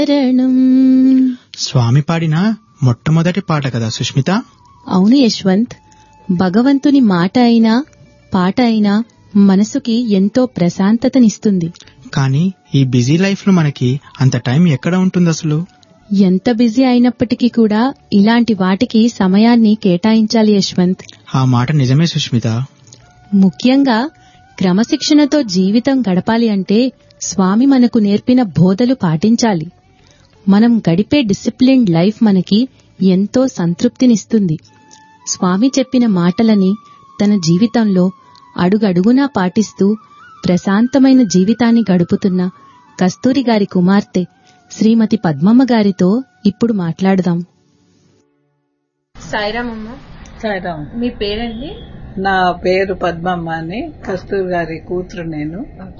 శరణం స్వామి పాడిన మొట్టమొదటి పాట కదా సుష్మిత అవును యశ్వంత్ భగవంతుని మాట అయినా పాట అయినా మనసుకి ఎంతో ప్రశాంతతనిస్తుంది కానీ ఈ బిజీ లైఫ్ లో మనకి అంత టైం ఎక్కడ ఉంటుంది అసలు ఎంత బిజీ అయినప్పటికీ కూడా ఇలాంటి వాటికి సమయాన్ని కేటాయించాలి యశ్వంత్ ఆ మాట నిజమే సుష్మిత ముఖ్యంగా క్రమశిక్షణతో జీవితం గడపాలి అంటే స్వామి మనకు నేర్పిన బోధలు పాటించాలి మనం గడిపే డిసిప్లిన్డ్ లైఫ్ మనకి ఎంతో సంతృప్తినిస్తుంది స్వామి చెప్పిన మాటలని తన జీవితంలో అడుగడుగునా పాటిస్తూ ప్రశాంతమైన జీవితాన్ని గడుపుతున్న కస్తూరి గారి కుమార్తె శ్రీమతి పద్మమ్మ గారితో ఇప్పుడు మాట్లాడదాం సాయిరామ్ అమ్మ సాయిరామ్ మీ పేరండి నా పేరు పద్మమ్మ అని కస్తూరి గారి కూతురు నేను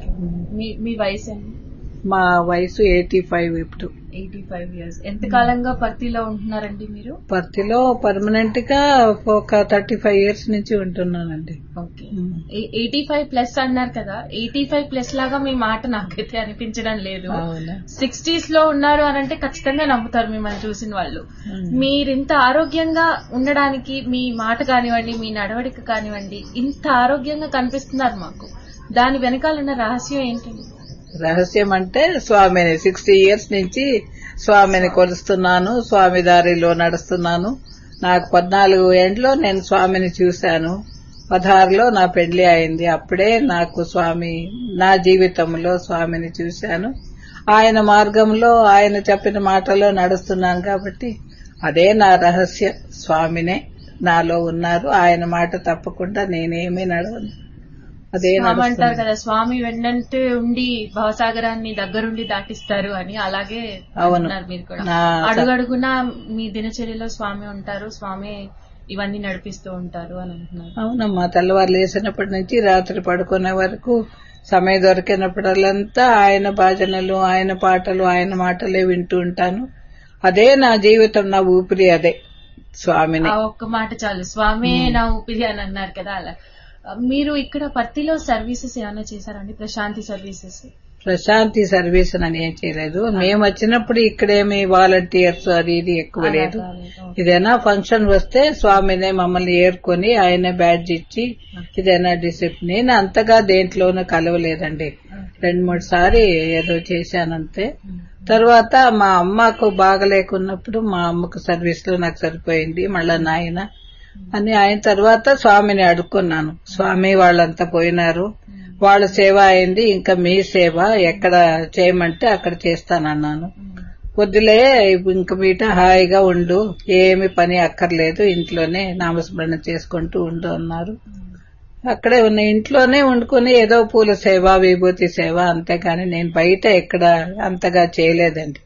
మీ మీ వయసు అండి మా వయసు ఎయిటీ ఫైవ్ ఇప్పుడు ఎయిటీ ఫైవ్ ఇయర్స్ ఎంత కాలంగా పర్తిలో ఉంటున్నారండి మీరు పర్తిలో పర్మనెంట్ గా ఒక థర్టీ ఫైవ్ ఇయర్స్ నుంచి ఉంటున్నానండి ఓకే ఎయిటీ ఫైవ్ ప్లస్ అన్నారు కదా ఎయిటీ ఫైవ్ ప్లస్ లాగా మీ మాట నాకైతే అనిపించడం లేదు అవునా సిక్స్టీస్ లో ఉన్నారు అని అంటే ఖచ్చితంగా నమ్ముతారు మిమ్మల్ని చూసిన వాళ్ళు మీరింత ఆరోగ్యంగా ఉండడానికి మీ మాట కానివ్వండి మీ నడవడిక కానివ్వండి ఇంత ఆరోగ్యంగా కనిపిస్తున్నారు మాకు దాని వెనకాల ఉన్న రహస్యం ఏంటండి రహస్యం అంటే స్వామిని సిక్స్టీ ఇయర్స్ నుంచి స్వామిని కొలుస్తున్నాను స్వామి దారిలో నడుస్తున్నాను నాకు పద్నాలుగు ఏండ్లో నేను స్వామిని చూశాను పదహారులో నా పెళ్లి అయింది అప్పుడే నాకు స్వామి నా జీవితంలో స్వామిని చూశాను ఆయన మార్గంలో ఆయన చెప్పిన మాటలో నడుస్తున్నాను కాబట్టి అదే నా రహస్య స్వామినే నాలో ఉన్నారు ఆయన మాట తప్పకుండా నేనేమీ నడవను అదే స్వామి అంటారు నడుస్తున్నాను. కదా స్వామి వెన్నంటే ఉండి భవసాగరాన్ని దగ్గరుండి దాటిస్తారు అని అలాగే అవును. అంటున్నారు మీరు కూడా నా అడుగడుగునా మీ దినచర్యలో స్వామి ఉంటారు స్వామి ఇవన్నీ నడిపిస్తూ ఉంటారు అని అంటున్నారు అవునమ్మా తెల్లవారు లేచినప్పటి నుంచి రాత్రి పడుకునే వరకు సమయం దొరికినప్పుడల్లంతా ఆయన భజనలు ఆయన పాటలు ఆయన మాటలే వింటూ ఉంటాను అదే నా జీవితం నా ఊపిరి అదే స్వామిని ఆ ఒక్క మాట చాలు స్వామి నా ఊపిరి అని అన్నారు కదా అలా మీరు ఇక్కడ పత్తిలో సర్వీసెస్ ఏమైనా చేశారండి ప్రశాంతి సర్వీసెస్ ప్రశాంతి సర్వీస్ అని ఏం చేయలేదు మేము వచ్చినప్పుడు ఇక్కడేమి వాలంటీర్స్ అది ఇది ఎక్కువ లేదు ఇదైనా ఫంక్షన్ వస్తే స్వామినే మమ్మల్ని ఏరుకొని ఆయనే బ్యాడ్జ్ ఇచ్చి ఇదైనా డిసిప్లిన్ నేను అంతగా దేంట్లోనూ కలవలేదండి రెండు మూడు సారి ఏదో చేశానంతే తర్వాత మా అమ్మకు బాగలేకున్నప్పుడు మా అమ్మకు సర్వీస్ లో నాకు సరిపోయింది మళ్ళా నాయన అని ఆయన తర్వాత స్వామిని అడుక్కున్నాను స్వామి వాళ్ళంతా పోయినారు వాళ్ళ సేవ అయింది ఇంకా మీ సేవ ఎక్కడ చేయమంటే అక్కడ చేస్తానన్నాను వద్దులే ఇంక మీట హాయిగా ఉండు ఏమి పని అక్కర్లేదు ఇంట్లోనే నామస్మరణ చేసుకుంటూ ఉండు అన్నారు అక్కడే ఉన్న ఇంట్లోనే వండుకొని ఏదో పూల సేవ విభూతి సేవ అంతేగాని నేను బయట ఎక్కడ అంతగా చేయలేదండి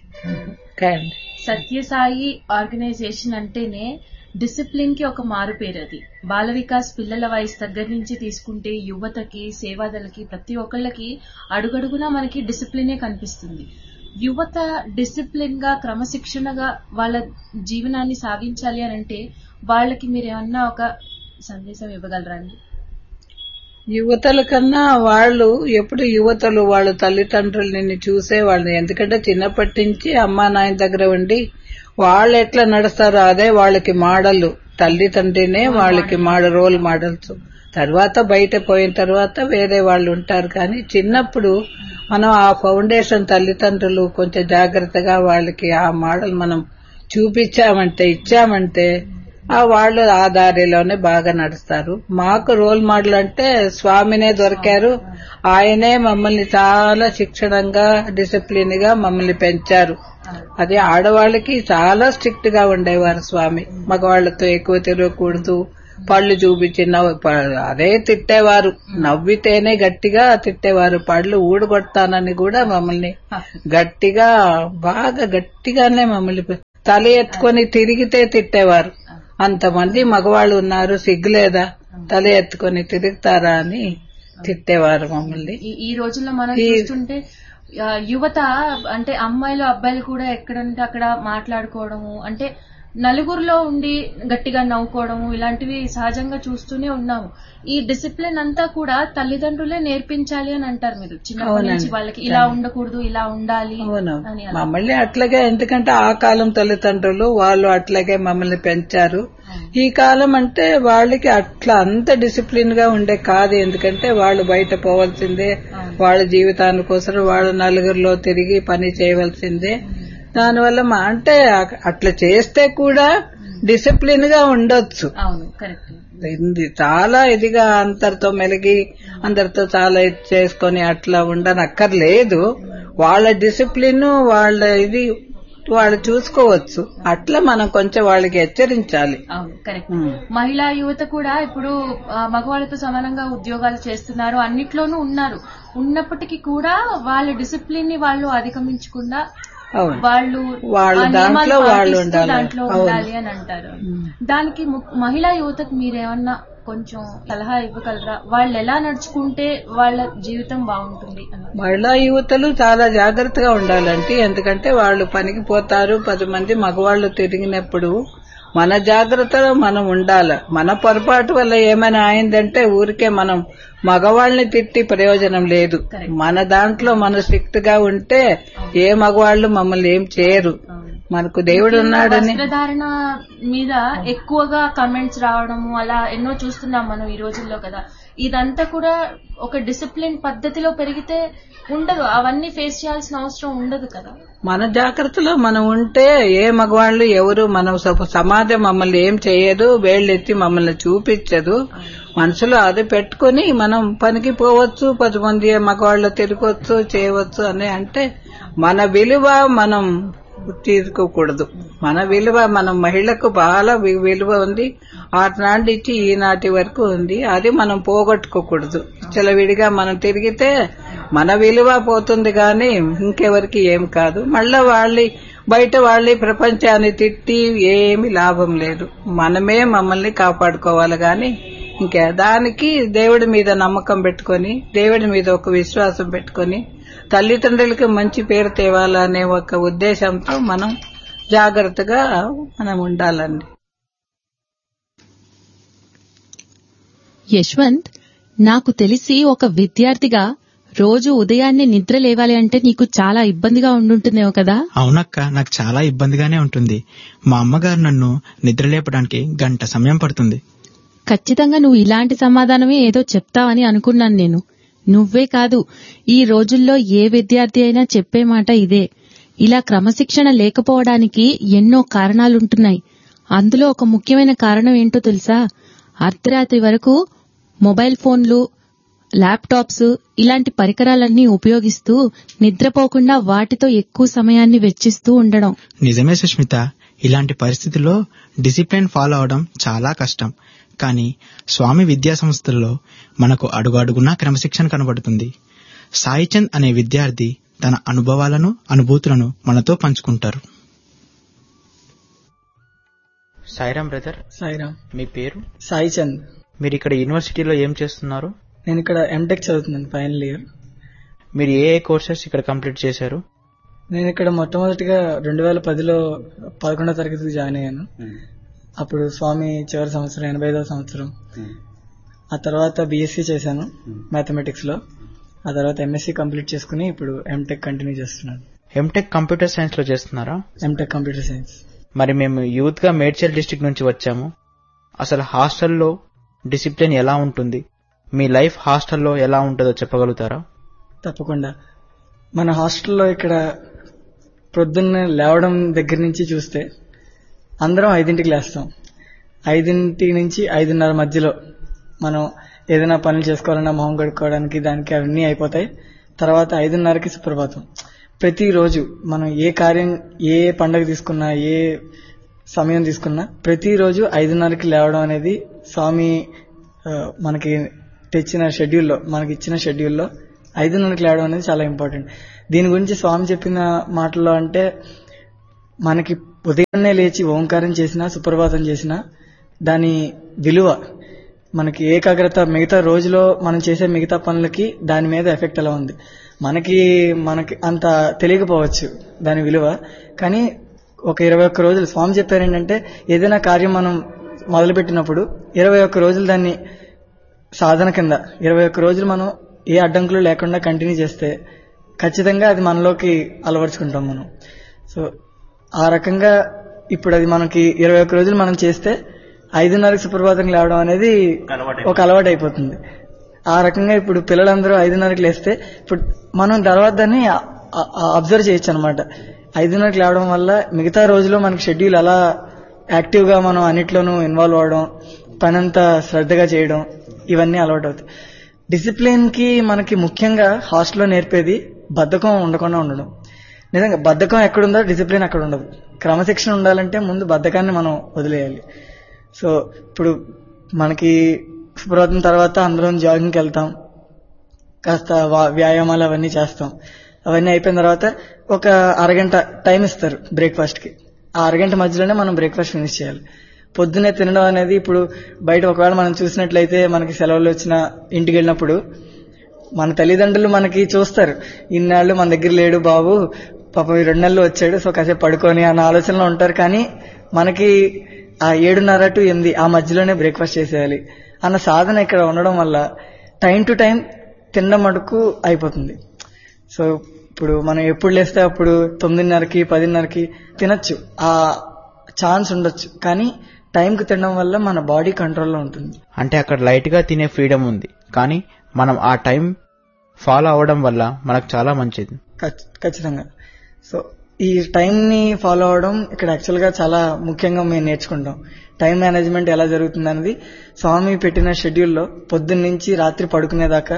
ఓకే అండి సత్యసాయి ఆర్గనైజేషన్ అంటేనే డిసిప్లిన్ కి ఒక మారు పేరు అది బాల వికాస్ పిల్లల వయసు దగ్గర నుంచి తీసుకుంటే యువతకి సేవాదలకి ప్రతి ఒక్కళ్ళకి అడుగడుగునా మనకి డిసిప్లినే కనిపిస్తుంది యువత డిసిప్లిన్ గా క్రమశిక్షణగా వాళ్ళ జీవనాన్ని సాగించాలి అని అంటే వాళ్ళకి మీరు ఏమన్నా ఒక సందేశం ఇవ్వగలరా అండి యువతల కన్నా వాళ్ళు ఎప్పుడు యువతలు వాళ్ళ తల్లిదండ్రులని చూసే వాళ్ళని ఎందుకంటే చిన్నప్పటి నుంచి అమ్మా నాయన దగ్గర ఉండి వాళ్ళు ఎట్లా నడుస్తారో అదే వాళ్ళకి మోడల్ తల్లిదండ్రినే వాళ్ళకి మోడల్ రోల్ మోడల్స్ తర్వాత బయట పోయిన తర్వాత వేరే వాళ్ళు ఉంటారు కానీ చిన్నప్పుడు మనం ఆ ఫౌండేషన్ తల్లిదండ్రులు కొంచెం జాగ్రత్తగా వాళ్ళకి ఆ మోడల్ మనం చూపించామంటే ఇచ్చామంటే ఆ వాళ్ళు ఆ దారిలోనే బాగా నడుస్తారు మాకు రోల్ మోడల్ అంటే స్వామినే దొరికారు ఆయనే మమ్మల్ని చాలా శిక్షణంగా డిసిప్లిన్ గా మమ్మల్ని పెంచారు అది ఆడవాళ్ళకి చాలా స్ట్రిక్ట్ గా ఉండేవారు స్వామి మగవాళ్లతో ఎక్కువ తిరగకూడదు పళ్ళు చూపించి నవ్వు ప- అదే తిట్టేవారు నవ్వితేనే గట్టిగా తిట్టేవారు పళ్ళు ఊడగొడతానని కూడా మమ్మల్ని గట్టిగా బాగా గట్టిగానే మమ్మల్ని పె- తల ఎత్తుకొని తిరిగితే తిట్టేవారు అంతమంది మగవాళ్ళు ఉన్నారు సిగ్గులేదా తల ఎత్తుకొని తిరుగుతారా అని తిట్టేవారు మమ్మల్ని ఈ- ఈ రోజుల్లో మనం ఈ- చూస్తుంటే ఆ, యువత అంటే అమ్మాయిలు అబ్బాయిలు కూడా ఎక్కడంటే అక్కడ మాట్లాడుకోవడము అంటే నలుగురిలో ఉండి గట్టిగా నవ్వుకోవడము ఇలాంటివి సహజంగా చూస్తూనే ఉన్నాము ఈ డిసిప్లిన్ అంతా కూడా తల్లిదండ్రులే నేర్పించాలి అని అంటారు మీరు చిన్నప్పటి నుంచి అవునండి. వాళ్ళకి ఇలా ఉండకూడదు ఇలా ఉండాలి అవును అని అలా. మమ్మల్ని అట్లాగే ఎందుకంటే ఆ కాలం తల్లిదండ్రులు వాళ్ళు అట్లాగే మమ్మల్ని పెంచారు ఈ కాలం అంటే వాళ్ళకి అట్లా అంత డిసిప్లిన్ గా ఉండే కాదు ఎందుకంటే వాళ్ళు బయట పోవాల్సిందే వాళ్ళ జీవితానికోసం వాళ్ళు నలుగురిలో తిరిగి పని చేయవలసిందే దానివల్ల మా అంటే అ- అట్లా చేస్తే కూడా డిసిప్లిన్ గా ఉండొచ్చు అవును కరెక్ట్ ఇది చాలా ఇదిగా అందరితో మెలిగి అందరితో చాలా ఇది చేసుకొని అట్లా ఉండనక్కర్లేదు వాళ్ళ డిసిప్లిన్ వాళ్ళ ఇది వాళ్ళు చూసుకోవచ్చు అట్లా మనం కొంచెం వాళ్ళకి హెచ్చరించాలి అవును కరెక్ట్ ఉమ్. మహిళా యువత కూడా ఇప్పుడు ఆ, మగవాళ్ళతో సమానంగా ఉద్యోగాలు చేస్తున్నారు అన్నిట్లోనూ ఉన్నారు ఉన్నప్పటికీ కూడా వాళ్ళ డిసిప్లిన్ ని వాళ్ళు అధిగమించకుండా అవును వాళ్ళు వాళ్ళ ఆ నియమాలు దాంట్లో వాళ్ళు పాటిస్తూ ఉండాలి. దాంట్లో అవును. ఉండాలి అని అంటారు దానికి ము- మహిళా యువతకు మీరేమన్నా కొంచెం సలహా ఇవ్వగలరా వాళ్ళు ఎలా నడుచుకుంటే వాళ్ళ జీవితం బాగుంటుంది అని మహిళా యువతలు చాలా జాగ్రత్తగా ఉండాలంటే ఎందుకంటే వాళ్ళు పనికి పోతారు పది మంది మగవాళ్ళు తిరిగినప్పుడు మన జాగ్రత్తలో మనం ఉండాలి మన పొరపాటు వల్ల ఏమైనా అయిందంటే ఊరికే మనం మగవాళ్ళని తిట్టి ప్రయోజనం లేదు Correct. మన దాంట్లో మన స్ట్రిక్ట్ గా ఉంటే ఏ మగవాళ్ళు మమ్మల్ని ఏం చేయరు మనకు దేవుడు ఉన్నాడని వస్త్రధారణ మీద ఎక్కువగా కమెంట్స్ రావడము అలా ఎన్నో చూస్తున్నాం మనం ఈ రోజుల్లో కదా ఇదంతా కూడా ఒక డిసిప్లిన్ పద్ధతిలో పెరిగితే ఉండదు అవన్నీ ఫేస్ చేయాల్సిన అవసరం ఉండదు కదా మన జాగ్రత్తలో మనం ఉంటే ఏ మగవాళ్ళు ఎవరు మన స- సమాజం మమ్మల్ని ఏం చేయదు వేళ్ళెత్తి మమ్మల్ని చూపించదు మనసులో అది పెట్టుకుని మనం పనికి పోవచ్చు పది మంది మగవాళ్ళు తిరగవచ్చు చేయవచ్చు అని అంటే మన విలువ మనం తీసుకోకూడదు మన విలువ మనం మహిళకు బాగా వి- విలువ ఉంది ఆనాటి నుంచి ఈనాటి వరకు ఉంది అది మనం పోగొట్టుకోకూడదు విడిగా మనం తిరిగితే మన విలువ పోతుంది కానీ ఇంకెవరికి ఏం కాదు మళ్ళా వాళ్ళి బయట వాళ్ళి ప్రపంచాన్ని తిట్టి ఏమి లాభం లేదు మనమే మమ్మల్ని కాపాడుకోవాలి గాని ఇంకా దానికి దేవుడి మీద నమ్మకం పెట్టుకొని దేవుడి మీద ఒక విశ్వాసం పెట్టుకొని తల్లిదండ్రులకి మంచి పేరు తేవాలనే ఒక ఉద్దేశంతో మనం జాగ్రత్తగా మనం ఉండాలండి యశ్వంత్ నాకు తెలిసి ఒక విద్యార్థిగా రోజు ఉదయాన్నే నిద్ర లేవాలి అంటే నీకు చాలా ఇబ్బందిగా ఉండుంటుందేమో కదా అవునక్క నాకు చాలా ఇబ్బందిగానే ఉంటుంది మా అమ్మగారు నన్ను నిద్ర లేపడానికి గంట సమయం పడుతుంది ఖచ్చితంగా నువ్వు ఇలాంటి సమాధానమే ఏదో చెప్తావని అనుకున్నాను నేను నువ్వే కాదు ఈ రోజుల్లో ఏ విద్యార్థి అయినా చెప్పే మాట ఇదే ఇలా క్రమశిక్షణ లేకపోవడానికి ఎన్నో కారణాలుంటున్నాయి అందులో ఒక ముఖ్యమైన కారణం ఏంటో తెలుసా అర్ధరాత్రి వరకు మొబైల్ ఫోన్లు ల్యాప్టాప్స్ ఇలాంటి పరికరాలన్నీ ఉపయోగిస్తూ నిద్రపోకుండా వాటితో ఎక్కువ సమయాన్ని వెచ్చిస్తూ ఉండడం నిజమే సుష్మిత ఇలాంటి పరిస్థితుల్లో డిసిప్లిన్ ఫాలో అవడం చాలా కష్టం కానీ స్వామి విద్యా సంస్థల్లో మనకు అడుగు అడుగునా క్రమశిక్షణ కనబడుతుంది సాయిచంద్ అనే విద్యార్థి తన అనుభవాలను అనుభూతులను మనతో పంచుకుంటారు సాయిరామ్ బ్రదర్ సాయిరామ్ మీ పేరు సాయి చంద్ మీరు ఇక్కడ యూనివర్సిటీలో ఏం చేస్తున్నారు నేను ఇక్కడ ఎంటెక్ చదువుతున్నాను ఫైనల్ ఇయర్ మీరు ఏ ఏ కోర్సెస్ ఇక్కడ కంప్లీట్ చేశారు నేను ఇక్కడ మొట్టమొదటిగా రెండు వేల పదిలో పదకొండో తరగతికి జాయిన్ అయ్యాను అప్పుడు స్వామి చివరి సంవత్సరం ఎనభై ఐదవ సంవత్సరం ఆ తర్వాత బీఎస్సీ చేశాను మ్యాథమెటిక్స్ లో ఆ తర్వాత ఎంఎస్సీ కంప్లీట్ చేసుకుని ఇప్పుడు ఎంటెక్ కంటిన్యూ చేస్తున్నాను ఎంటెక్ కంప్యూటర్ సైన్స్ లో చేస్తున్నారా ఎంటెక్ కంప్యూటర్ సైన్స్ మరి మేము యూత్ గా మేడ్చల్ డిస్టిక్ నుంచి వచ్చాము అసలు హాస్టల్లో డిసిప్లిన్ ఎలా ఉంటుంది మీ లైఫ్ హాస్టల్లో ఎలా ఉంటుందో చెప్పగలుగుతారా తప్పకుండా మన హాస్టల్లో ఇక్కడ ప్రొద్దున్న లేవడం దగ్గర నుంచి చూస్తే అందరం ఐదింటికి లేస్తాం ఐదింటి నుంచి ఐదున్నర మధ్యలో మనం ఏదైనా పనులు చేసుకోవాలన్నా మొహం కడుక్కోవడానికి దానికి అవన్నీ అయిపోతాయి తర్వాత ఐదున్నరకి సుప్రభాతం ప్రతిరోజు మనం ఏ కార్యం ఏ పండగ తీసుకున్నా ఏ సమయం తీసుకున్నా ప్రతిరోజు ఐదున్నరకి లేవడం అనేది స్వామి ఆ, మనకి తెచ్చిన షెడ్యూల్లో మనకి ఇచ్చిన షెడ్యూల్లో ఐదున్నరకి లేవడం అనేది చాలా ఇంపార్టెంట్ దీని గురించి స్వామి చెప్పిన మాటల్లో అంటే మనకి ఉదయాన్నే లేచి ఓంకారం చేసినా సుప్రభాతం చేసినా దాని విలువ మనకి ఏకాగ్రత మిగతా రోజులో మనం చేసే మిగతా పనులకి దాని మీద ఎఫెక్ట్ ఎలా ఉంది మనకి మనకి అంత తెలియకపోవచ్చు దాని విలువ కానీ ఒక ఇరవై ఒక్క రోజులు స్వామి చెప్పారు ఏంటంటే ఏదైనా కార్యం మనం మొదలుపెట్టినప్పుడు ఇరవై ఒక్క రోజులు దాన్ని సాధన కింద ఇరవై ఒక్క రోజులు మనం ఏ అడ్డంకులు లేకుండా కంటిన్యూ చేస్తే ఖచ్చితంగా అది మనలోకి అలవరుచుకుంటాం మనం సో ఆ రకంగా ఇప్పుడు అది మనకి ఇరవై ఒక్క రోజులు మనం చేస్తే ఐదున్నరకు సుప్రభాతం లేవడం అనేది ఒక అలవాటు అయిపోతుంది ఆ రకంగా ఇప్పుడు పిల్లలందరూ ఐదున్నరకు లేస్తే ఇప్పుడు మనం తర్వాత దాన్ని అబ్జర్వ్ చేయొచ్చు అనమాట ఐదున్నరకు లేవడం వల్ల మిగతా రోజులో మనకి షెడ్యూల్ అలా యాక్టివ్ గా మనం అన్నిట్లోనూ ఇన్వాల్వ్ అవడం పనంతా శ్రద్ధగా చేయడం ఇవన్నీ అలవాటు అవుతాయి డిసిప్లిన్ కి మనకి ముఖ్యంగా హాస్టల్లో నేర్పేది బద్ధకం ఉండకుండా ఉండడం నిజంగా బద్ధకం ఎక్కడుందో డిసిప్లిన్ అక్కడ ఉండదు క్రమశిక్షణ ఉండాలంటే ముందు బద్ధకాన్ని మనం వదిలేయాలి సో ఇప్పుడు మనకి సుప్రభాతం తర్వాత అందరం జాగింగ్కి వెళ్తాం కాస్త వా- వ్యాయామాలు అవన్నీ చేస్తాం అవన్నీ అయిపోయిన తర్వాత ఒక అరగంట టైం ఇస్తారు బ్రేక్ఫాస్ట్కి ఆ అరగంట మధ్యలోనే మనం బ్రేక్ఫాస్ట్ ఫినిష్ చేయాలి పొద్దున్నే తినడం అనేది ఇప్పుడు బయట ఒకవేళ మనం చూసినట్లయితే మనకి సెలవులు వచ్చిన ఇంటికి వెళ్ళినప్పుడు మన తల్లిదండ్రులు మనకి చూస్తారు ఇన్నాళ్ళు మన దగ్గర లేడు బాబు పాపం ఈ రెండు నెలలు వచ్చాడు సో కాసేపు పడుకొని అన్న ఆలోచనలో ఉంటారు కానీ మనకి ఆ ఏడున్నర టు ఎనిమిది ఆ మధ్యలోనే బ్రేక్ఫాస్ట్ చేసేయాలి అన్న సాధన ఇక్కడ ఉండడం వల్ల టైం టు టైం తినడం మటుకు అయిపోతుంది సో ఇప్పుడు మనం ఎప్పుడు లేస్తే అప్పుడు తొమ్మిదిన్నరకి పదిన్నరకి తినచ్చు ఆ ఛాన్స్ ఉండొచ్చు కానీ టైంకి తినడం వల్ల మన బాడీ కంట్రోల్లో ఉంటుంది అంటే అక్కడ లైట్ గా తినే ఫ్రీడమ్ ఉంది కానీ మనం ఆ టైం ఫాలో అవడం వల్ల మనకు చాలా మంచిది ఖచ్- ఖచ్చితంగా సో ఈ టైం ని ఫాలో అవడం ఇక్కడ యాక్చువల్ గా చాలా ముఖ్యంగా మేము నేర్చుకుంటాం టైం మేనేజ్మెంట్ ఎలా జరుగుతుంది అనేది స్వామి పెట్టిన షెడ్యూల్లో పొద్దున్న నుంచి రాత్రి పడుకునేదాకా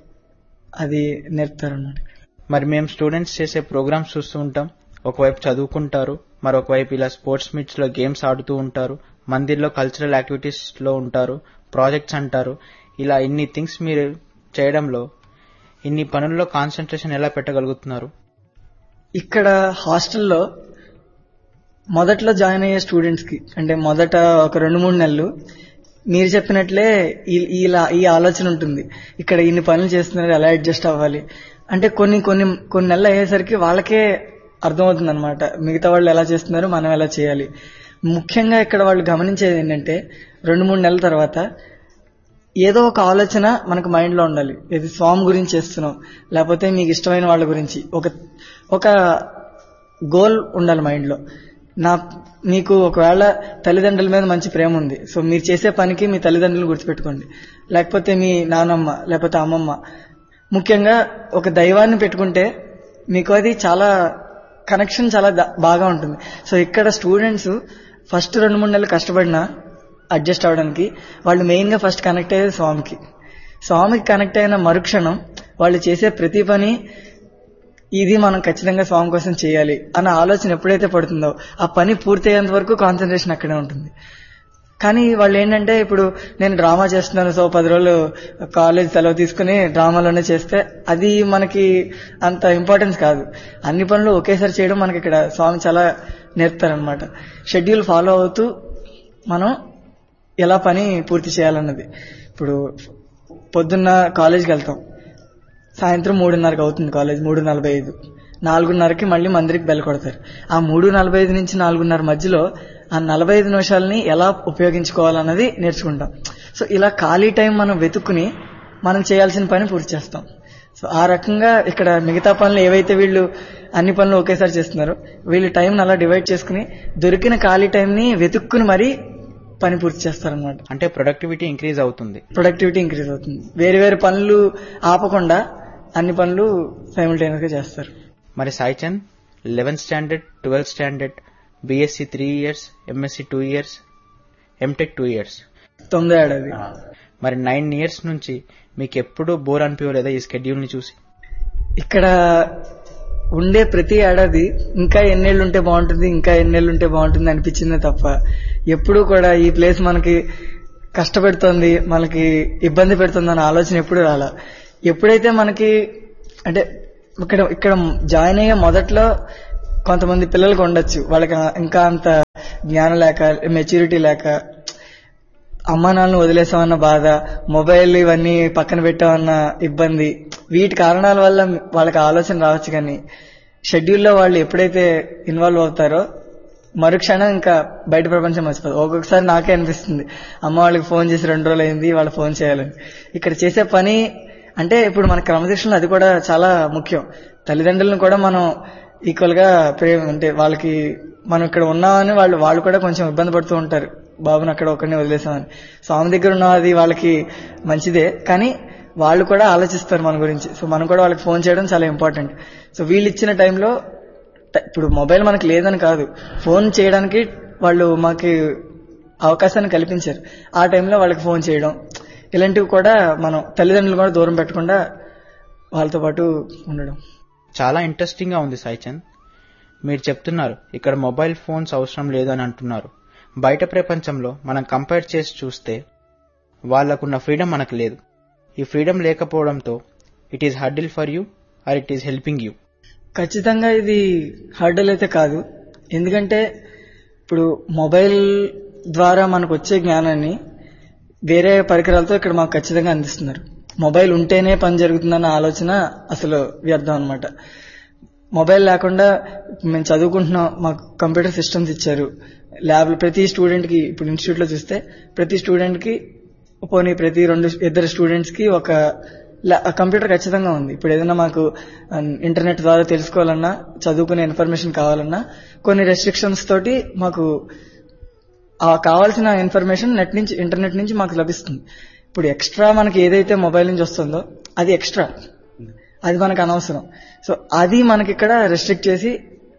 అది నేర్పుతారు అన్నమాట మరి మేము స్టూడెంట్స్ చేసే ప్రోగ్రామ్స్ చూస్తూ ఉంటాం ఒకవైపు చదువుకుంటారు మరొకవైపు ఇలా స్పోర్ట్స్ మీట్స్ లో గేమ్స్ ఆడుతూ ఉంటారు మందిర్లో కల్చరల్ యాక్టివిటీస్ లో ఉంటారు ప్రాజెక్ట్స్ అంటారు ఇలా ఇన్ని థింగ్స్ మీరు చేయడంలో ఇన్ని పనుల్లో కాన్సన్ట్రేషన్ ఎలా పెట్టగలుగుతున్నారు ఇక్కడ హాస్టల్లో మొదట్లో జాయిన్ అయ్యే స్టూడెంట్స్ కి అంటే మొదట ఒక రెండు మూడు నెలలు మీరు చెప్పినట్లే ఈ- ఇలా ఈ ఆలోచన ఉంటుంది ఇక్కడ ఇన్ని పనులు చేస్తున్నారు ఎలా అడ్జస్ట్ అవ్వాలి అంటే కొన్ని కొన్ని కొన్ని నెలలు అయ్యేసరికి వాళ్ళకే అర్థమవుతుంది అనమాట మిగతా వాళ్ళు ఎలా చేస్తున్నారు మనం ఎలా చేయాలి ముఖ్యంగా ఇక్కడ వాళ్ళు గమనించేది ఏంటంటే రెండు మూడు నెలల తర్వాత ఏదో ఒక ఆలోచన మనకు మైండ్ లో ఉండాలి ఇది స్వామి గురించి చేస్తున్నాం లేకపోతే మీకు ఇష్టమైన వాళ్ళ గురించి ఒక ఒక గోల్ ఉండాలి మైండ్ లో నా మీకు ఒకవేళ తల్లిదండ్రుల మీద మంచి ప్రేమ ఉంది సో మీరు చేసే పనికి మీ తల్లిదండ్రులు గుర్తుపెట్టుకోండి లేకపోతే మీ నానమ్మ లేకపోతే అమ్మమ్మ ముఖ్యంగా ఒక దైవాన్ని పెట్టుకుంటే మీకు అది చాలా కనెక్షన్ చాలా ద- బాగా ఉంటుంది సో ఇక్కడ స్టూడెంట్స్ ఫస్ట్ రెండు మూడు నెలలు కష్టపడినా అడ్జస్ట్ అవడానికి వాళ్ళు మెయిన్ గా ఫస్ట్ కనెక్ట్ అయ్యేది స్వామికి స్వామికి కనెక్ట్ అయిన మరుక్షణం వాళ్ళు చేసే ప్రతి పని ఇది మనం ఖచ్చితంగా స్వామి కోసం చేయాలి అన్న ఆలోచన ఎప్పుడైతే పడుతుందో ఆ పని పూర్తయ్యేంత వరకు కాన్సన్ట్రేషన్ అక్కడే ఉంటుంది కానీ వాళ్ళు ఏంటంటే ఇప్పుడు నేను డ్రామా చేస్తున్నాను సో పది రోజులు కాలేజ్ సెలవు తీసుకుని డ్రామాలోనే చేస్తే అది మనకి అంత ఇంపార్టెన్స్ కాదు అన్ని పనులు ఒకేసారి చేయడం మనకి ఇక్కడ స్వామి చాలా నేర్పుతారనమాట షెడ్యూల్ ఫాలో అవుతూ మనం ఎలా పని పూర్తి చేయాలన్నది ఇప్పుడు పొద్దున్న కాలేజ్కి వెళ్తాం సాయంత్రం మూడున్నరకు అవుతుంది కాలేజ్ మూడు నలభై ఐదు నాలుగున్నరకి మళ్ళీ మందిరికి బెల్ కొడతారు ఆ మూడు నలభై ఐదు నుంచి నాలుగున్నర మధ్యలో ఆ నలభై ఐదు నిమిషాలని ఎలా ఉపయోగించుకోవాలన్నది నేర్చుకుంటాం సో ఇలా ఖాళీ టైం మనం వెతుక్కుని మనం చేయాల్సిన పని పూర్తి చేస్తాం సో ఆ రకంగా ఇక్కడ మిగతా పనులు ఏవైతే వీళ్ళు అన్ని పనులు ఒకేసారి చేస్తున్నారో వీళ్ళు టైం అలా డివైడ్ చేసుకుని దొరికిన ఖాళీ టైంని వెతుక్కుని మరీ పని పూర్తి చేస్తారనమాట అంటే ప్రొడక్టివిటీ ఇంక్రీజ్ అవుతుంది ప్రొడక్టివిటీ ఇంక్రీజ్ అవుతుంది వేరు వేరు పనులు ఆపకుండా అన్ని పనులు సైమిల్టైనస్ గా చేస్తారు మరి Saichand eleventh standard twelfth standard BSc three years MSc two years MTech two years తొమ్మిదో ఏడాది మరి నైన్ ఇయర్స్ నుంచి మీకు ఎప్పుడూ బోర్ అనిపించలేదా ఈ స్కెడ్యూల్ ని చూసి ఇక్కడ ఉండే ప్రతి ఏడాది ఇంకా ఎన్నేళ్ళు ఉంటే బాగుంటుంది ఇంకా ఎన్నేళ్ళు ఉంటే బాగుంటుంది అనిపించిందే తప్ప ఎప్పుడూ కూడా ఈ ప్లేస్ మనకి కష్టపెడుతోంది మనకి ఇబ్బంది పెడుతుంది అన్న ఆలోచన ఎప్పుడు రాలా ఎప్పుడైతే మనకి అంటే ఇక్కడ ఇక్కడ జాయిన్ అయ్యే మొదట్లో కొంతమంది పిల్లలకు ఉండొచ్చు వాళ్ళకి ఇంకా అంత జ్ఞానం లేక మెచ్యూరిటీ లేక అమ్మా నాన్నను వదిలేసామన్న బాధ మొబైల్ ఇవన్నీ పక్కన పెట్టామన్న ఇబ్బంది వీటి కారణాల వల్ల వాళ్ళకి ఆలోచన రావచ్చు కానీ షెడ్యూల్లో వాళ్ళు ఎప్పుడైతే ఇన్వాల్వ్ అవుతారో మరుక్షణం ఇంకా బయట ప్రపంచం మర్చిపోదు ఒక్కొక్కసారి నాకే అనిపిస్తుంది అమ్మ వాళ్ళకి ఫోన్ చేసి రెండు రోజులు అయింది వాళ్ళు ఫోన్ చేయాలని ఇక్కడ చేసే పని అంటే ఇప్పుడు మన క్రమశిక్షణలో అది కూడా చాలా ముఖ్యం తల్లిదండ్రులను కూడా మనం ఈక్వల్ గా ప్రేమ అంటే వాళ్ళకి మనం ఇక్కడ ఉన్నామని వాళ్ళు వాళ్ళు కూడా కొంచెం ఇబ్బంది పడుతూ ఉంటారు బాబుని అక్కడ ఒక్కడిని వదిలేసామని స్వామి దగ్గర ఉన్నది వాళ్ళకి మంచిదే కానీ వాళ్ళు కూడా ఆలోచిస్తారు మన గురించి సో మనం కూడా వాళ్ళకి ఫోన్ చేయడం చాలా ఇంపార్టెంట్ సో వీళ్ళు ఇచ్చిన టైంలో ట- ఇప్పుడు మొబైల్ మనకి లేదని కాదు ఫోన్ చేయడానికి వాళ్ళు మాకు అవకాశాన్ని కల్పించారు ఆ టైంలో వాళ్ళకి ఫోన్ చేయడం ఇలాంటివి కూడా మనం తల్లిదండ్రులు కూడా దూరం పెట్టకుండా వాళ్ళతో పాటు ఉండడం చాలా ఇంట్రెస్టింగ్ గా ఉంది సాయిచంద్ మీరు చెప్తున్నారు ఇక్కడ మొబైల్ ఫోన్స్ అవసరం లేదు అని అంటున్నారు బయట ప్రపంచంలో మనం కంపేర్ చేసి చూస్తే వాళ్ళకున్న ఫ్రీడమ్ మనకు లేదు ఈ ఫ్రీడమ్ లేకపోవడంతో it is hurdle for you are it is helping you ఖచ్చితంగా ఇది హర్డల్ అయితే కాదు ఎందుకంటే ఇప్పుడు మొబైల్ ద్వారా మనకు వచ్చే జ్ఞానాన్ని వేరే పరికరాలతో ఇక్కడ మాకు ఖచ్చితంగా అందిస్తున్నారు మొబైల్ ఉంటేనే పని జరుగుతుందన్న ఆలోచన అసలు వ్యర్థం అనమాట మొబైల్ లేకుండా మేము చదువుకుంటున్నాం మాకు కంప్యూటర్ సిస్టమ్స్ ఇచ్చారు ల్యాబ్లు ప్రతి స్టూడెంట్కి ఇప్పుడు ఇన్స్టిట్యూట్లో చూస్తే ప్రతి స్టూడెంట్కి పోనీ ప్రతి రెండు ఇద్దరు స్టూడెంట్స్కి ఒక ల్యా- కంప్యూటర్ ఖచ్చితంగా ఉంది ఇప్పుడు ఏదైనా మాకు ఆ, ఇంటర్నెట్ ద్వారా తెలుసుకోవాలన్నా చదువుకునే ఇన్ఫర్మేషన్ కావాలన్నా కొన్ని రెస్ట్రిక్షన్స్ తోటి మాకు ఆ కావాల్సిన ఇన్ఫర్మేషన్ నెట్ నుంచి ఇంటర్నెట్ నుంచి మాకు లభిస్తుంది ఇప్పుడు ఎక్స్ట్రా మనకి ఏదైతే మొబైల్ నుంచి వస్తుందో అది ఎక్స్ట్రా అది మనకు అనవసరం సో అది మనకి ఇక్కడ రెస్ట్రిక్ట్ చేసి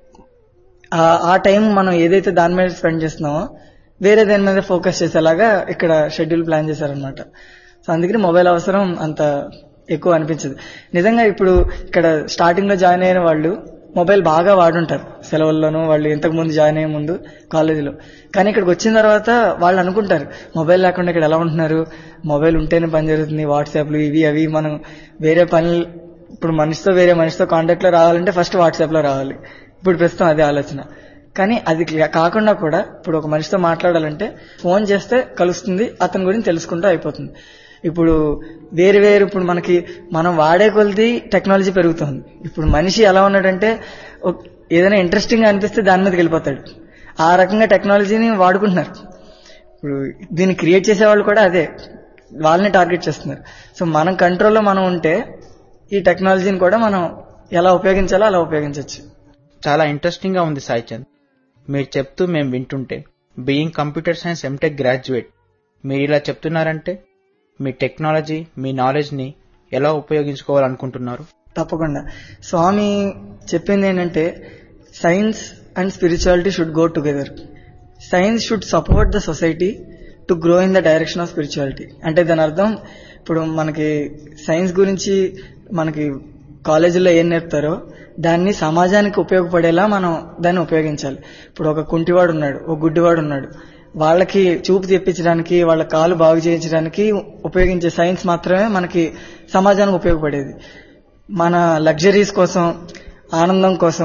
ఆ- ఆ టైం మనం ఏదైతే దాని మీద స్పెండ్ చేస్తున్నామో వేరే దాని మీద ఫోకస్ చేసేలాగా ఇక్కడ షెడ్యూల్ ప్లాన్ చేశారనమాట సో అందుకని మొబైల్ అవసరం అంత ఎక్కువ అనిపించదు నిజంగా ఇప్పుడు ఇక్కడ స్టార్టింగ్ లో జాయిన్ అయిన వాళ్ళు మొబైల్ బాగా వాడుంటారు సెలవుల్లోనూ వాళ్ళు ఇంతకు ముందు జాయిన్ అయ్యే ముందు కాలేజీలో కానీ ఇక్కడికి వచ్చిన తర్వాత వాళ్ళు అనుకుంటారు మొబైల్ లేకుండా ఇక్కడ ఎలా ఉంటున్నారు మొబైల్ ఉంటేనే పని జరుగుతుంది వాట్సాప్లు ఇవి అవి మనం వేరే పనులు ఇప్పుడు మనిషితో వేరే మనిషితో కాంటాక్ట్ లో రావాలంటే ఫస్ట్ వాట్సాప్ లో రావాలి ఇప్పుడు ప్రస్తుతం అదే ఆలోచన కానీ అది కాకుండా కూడా ఇప్పుడు ఒక మనిషితో మాట్లాడాలంటే ఫోన్ చేస్తే కలుస్తుంది అతని గురించి తెలుసుకుంటూ అయిపోతుంది ఇప్పుడు వేరు వేరు ఇప్పుడు మనకి మనం వాడే కొలది టెక్నాలజీ పెరుగుతుంది ఇప్పుడు మనిషి ఎలా ఉన్నాడంటే ఒక- ఏదైనా ఇంట్రెస్టింగ్ అనిపిస్తే దాని మీదకి వెళ్ళిపోతాడు ఆ రకంగా టెక్నాలజీని వాడుకుంటున్నారు ఇప్పుడు దీన్ని క్రియేట్ చేసే వాళ్ళు కూడా అదే వాళ్ళని టార్గెట్ చేస్తున్నారు సో మనం కంట్రోల్లో మనం ఉంటే ఈ టెక్నాలజీని కూడా మనం ఎలా ఉపయోగించాలో అలా ఉపయోగించవచ్చు చాలా ఇంట్రెస్టింగ్ గా ఉంది సాయిచంద్ మీరు చెప్తూ మేము వింటుంటే being computer science MTech graduate మీరు ఇలా చెప్తున్నారంటే మీ టెక్నాలజీ మీ నాలెడ్జ్ ని ఎలా ఉపయోగించుకోవాలనుకుంటున్నారు తప్పకుండా స్వామి చెప్పింది ఏంటంటే science and spirituality should go together science should support the society to grow in the direction of spirituality అంటే దాని అర్థం ఇప్పుడు మనకి సైన్స్ గురించి మనకి కాలేజీలో ఏం నేర్పుతారో దాన్ని సమాజానికి ఉపయోగపడేలా మనం దాన్ని ఉపయోగించాలి ఇప్పుడు ఒక కుంటివాడు ఉన్నాడు ఒక గుడ్డివాడు ఉన్నాడు వాళ్ళకి చూపు తెప్పించడానికి వాళ్ళ కాలు బాగు చేయించడానికి ఉపయోగించే సైన్స్ మాత్రమే మనకి సమాజానికి ఉపయోగపడేది మన లగ్జరీస్ కోసం ఆనందం కోసం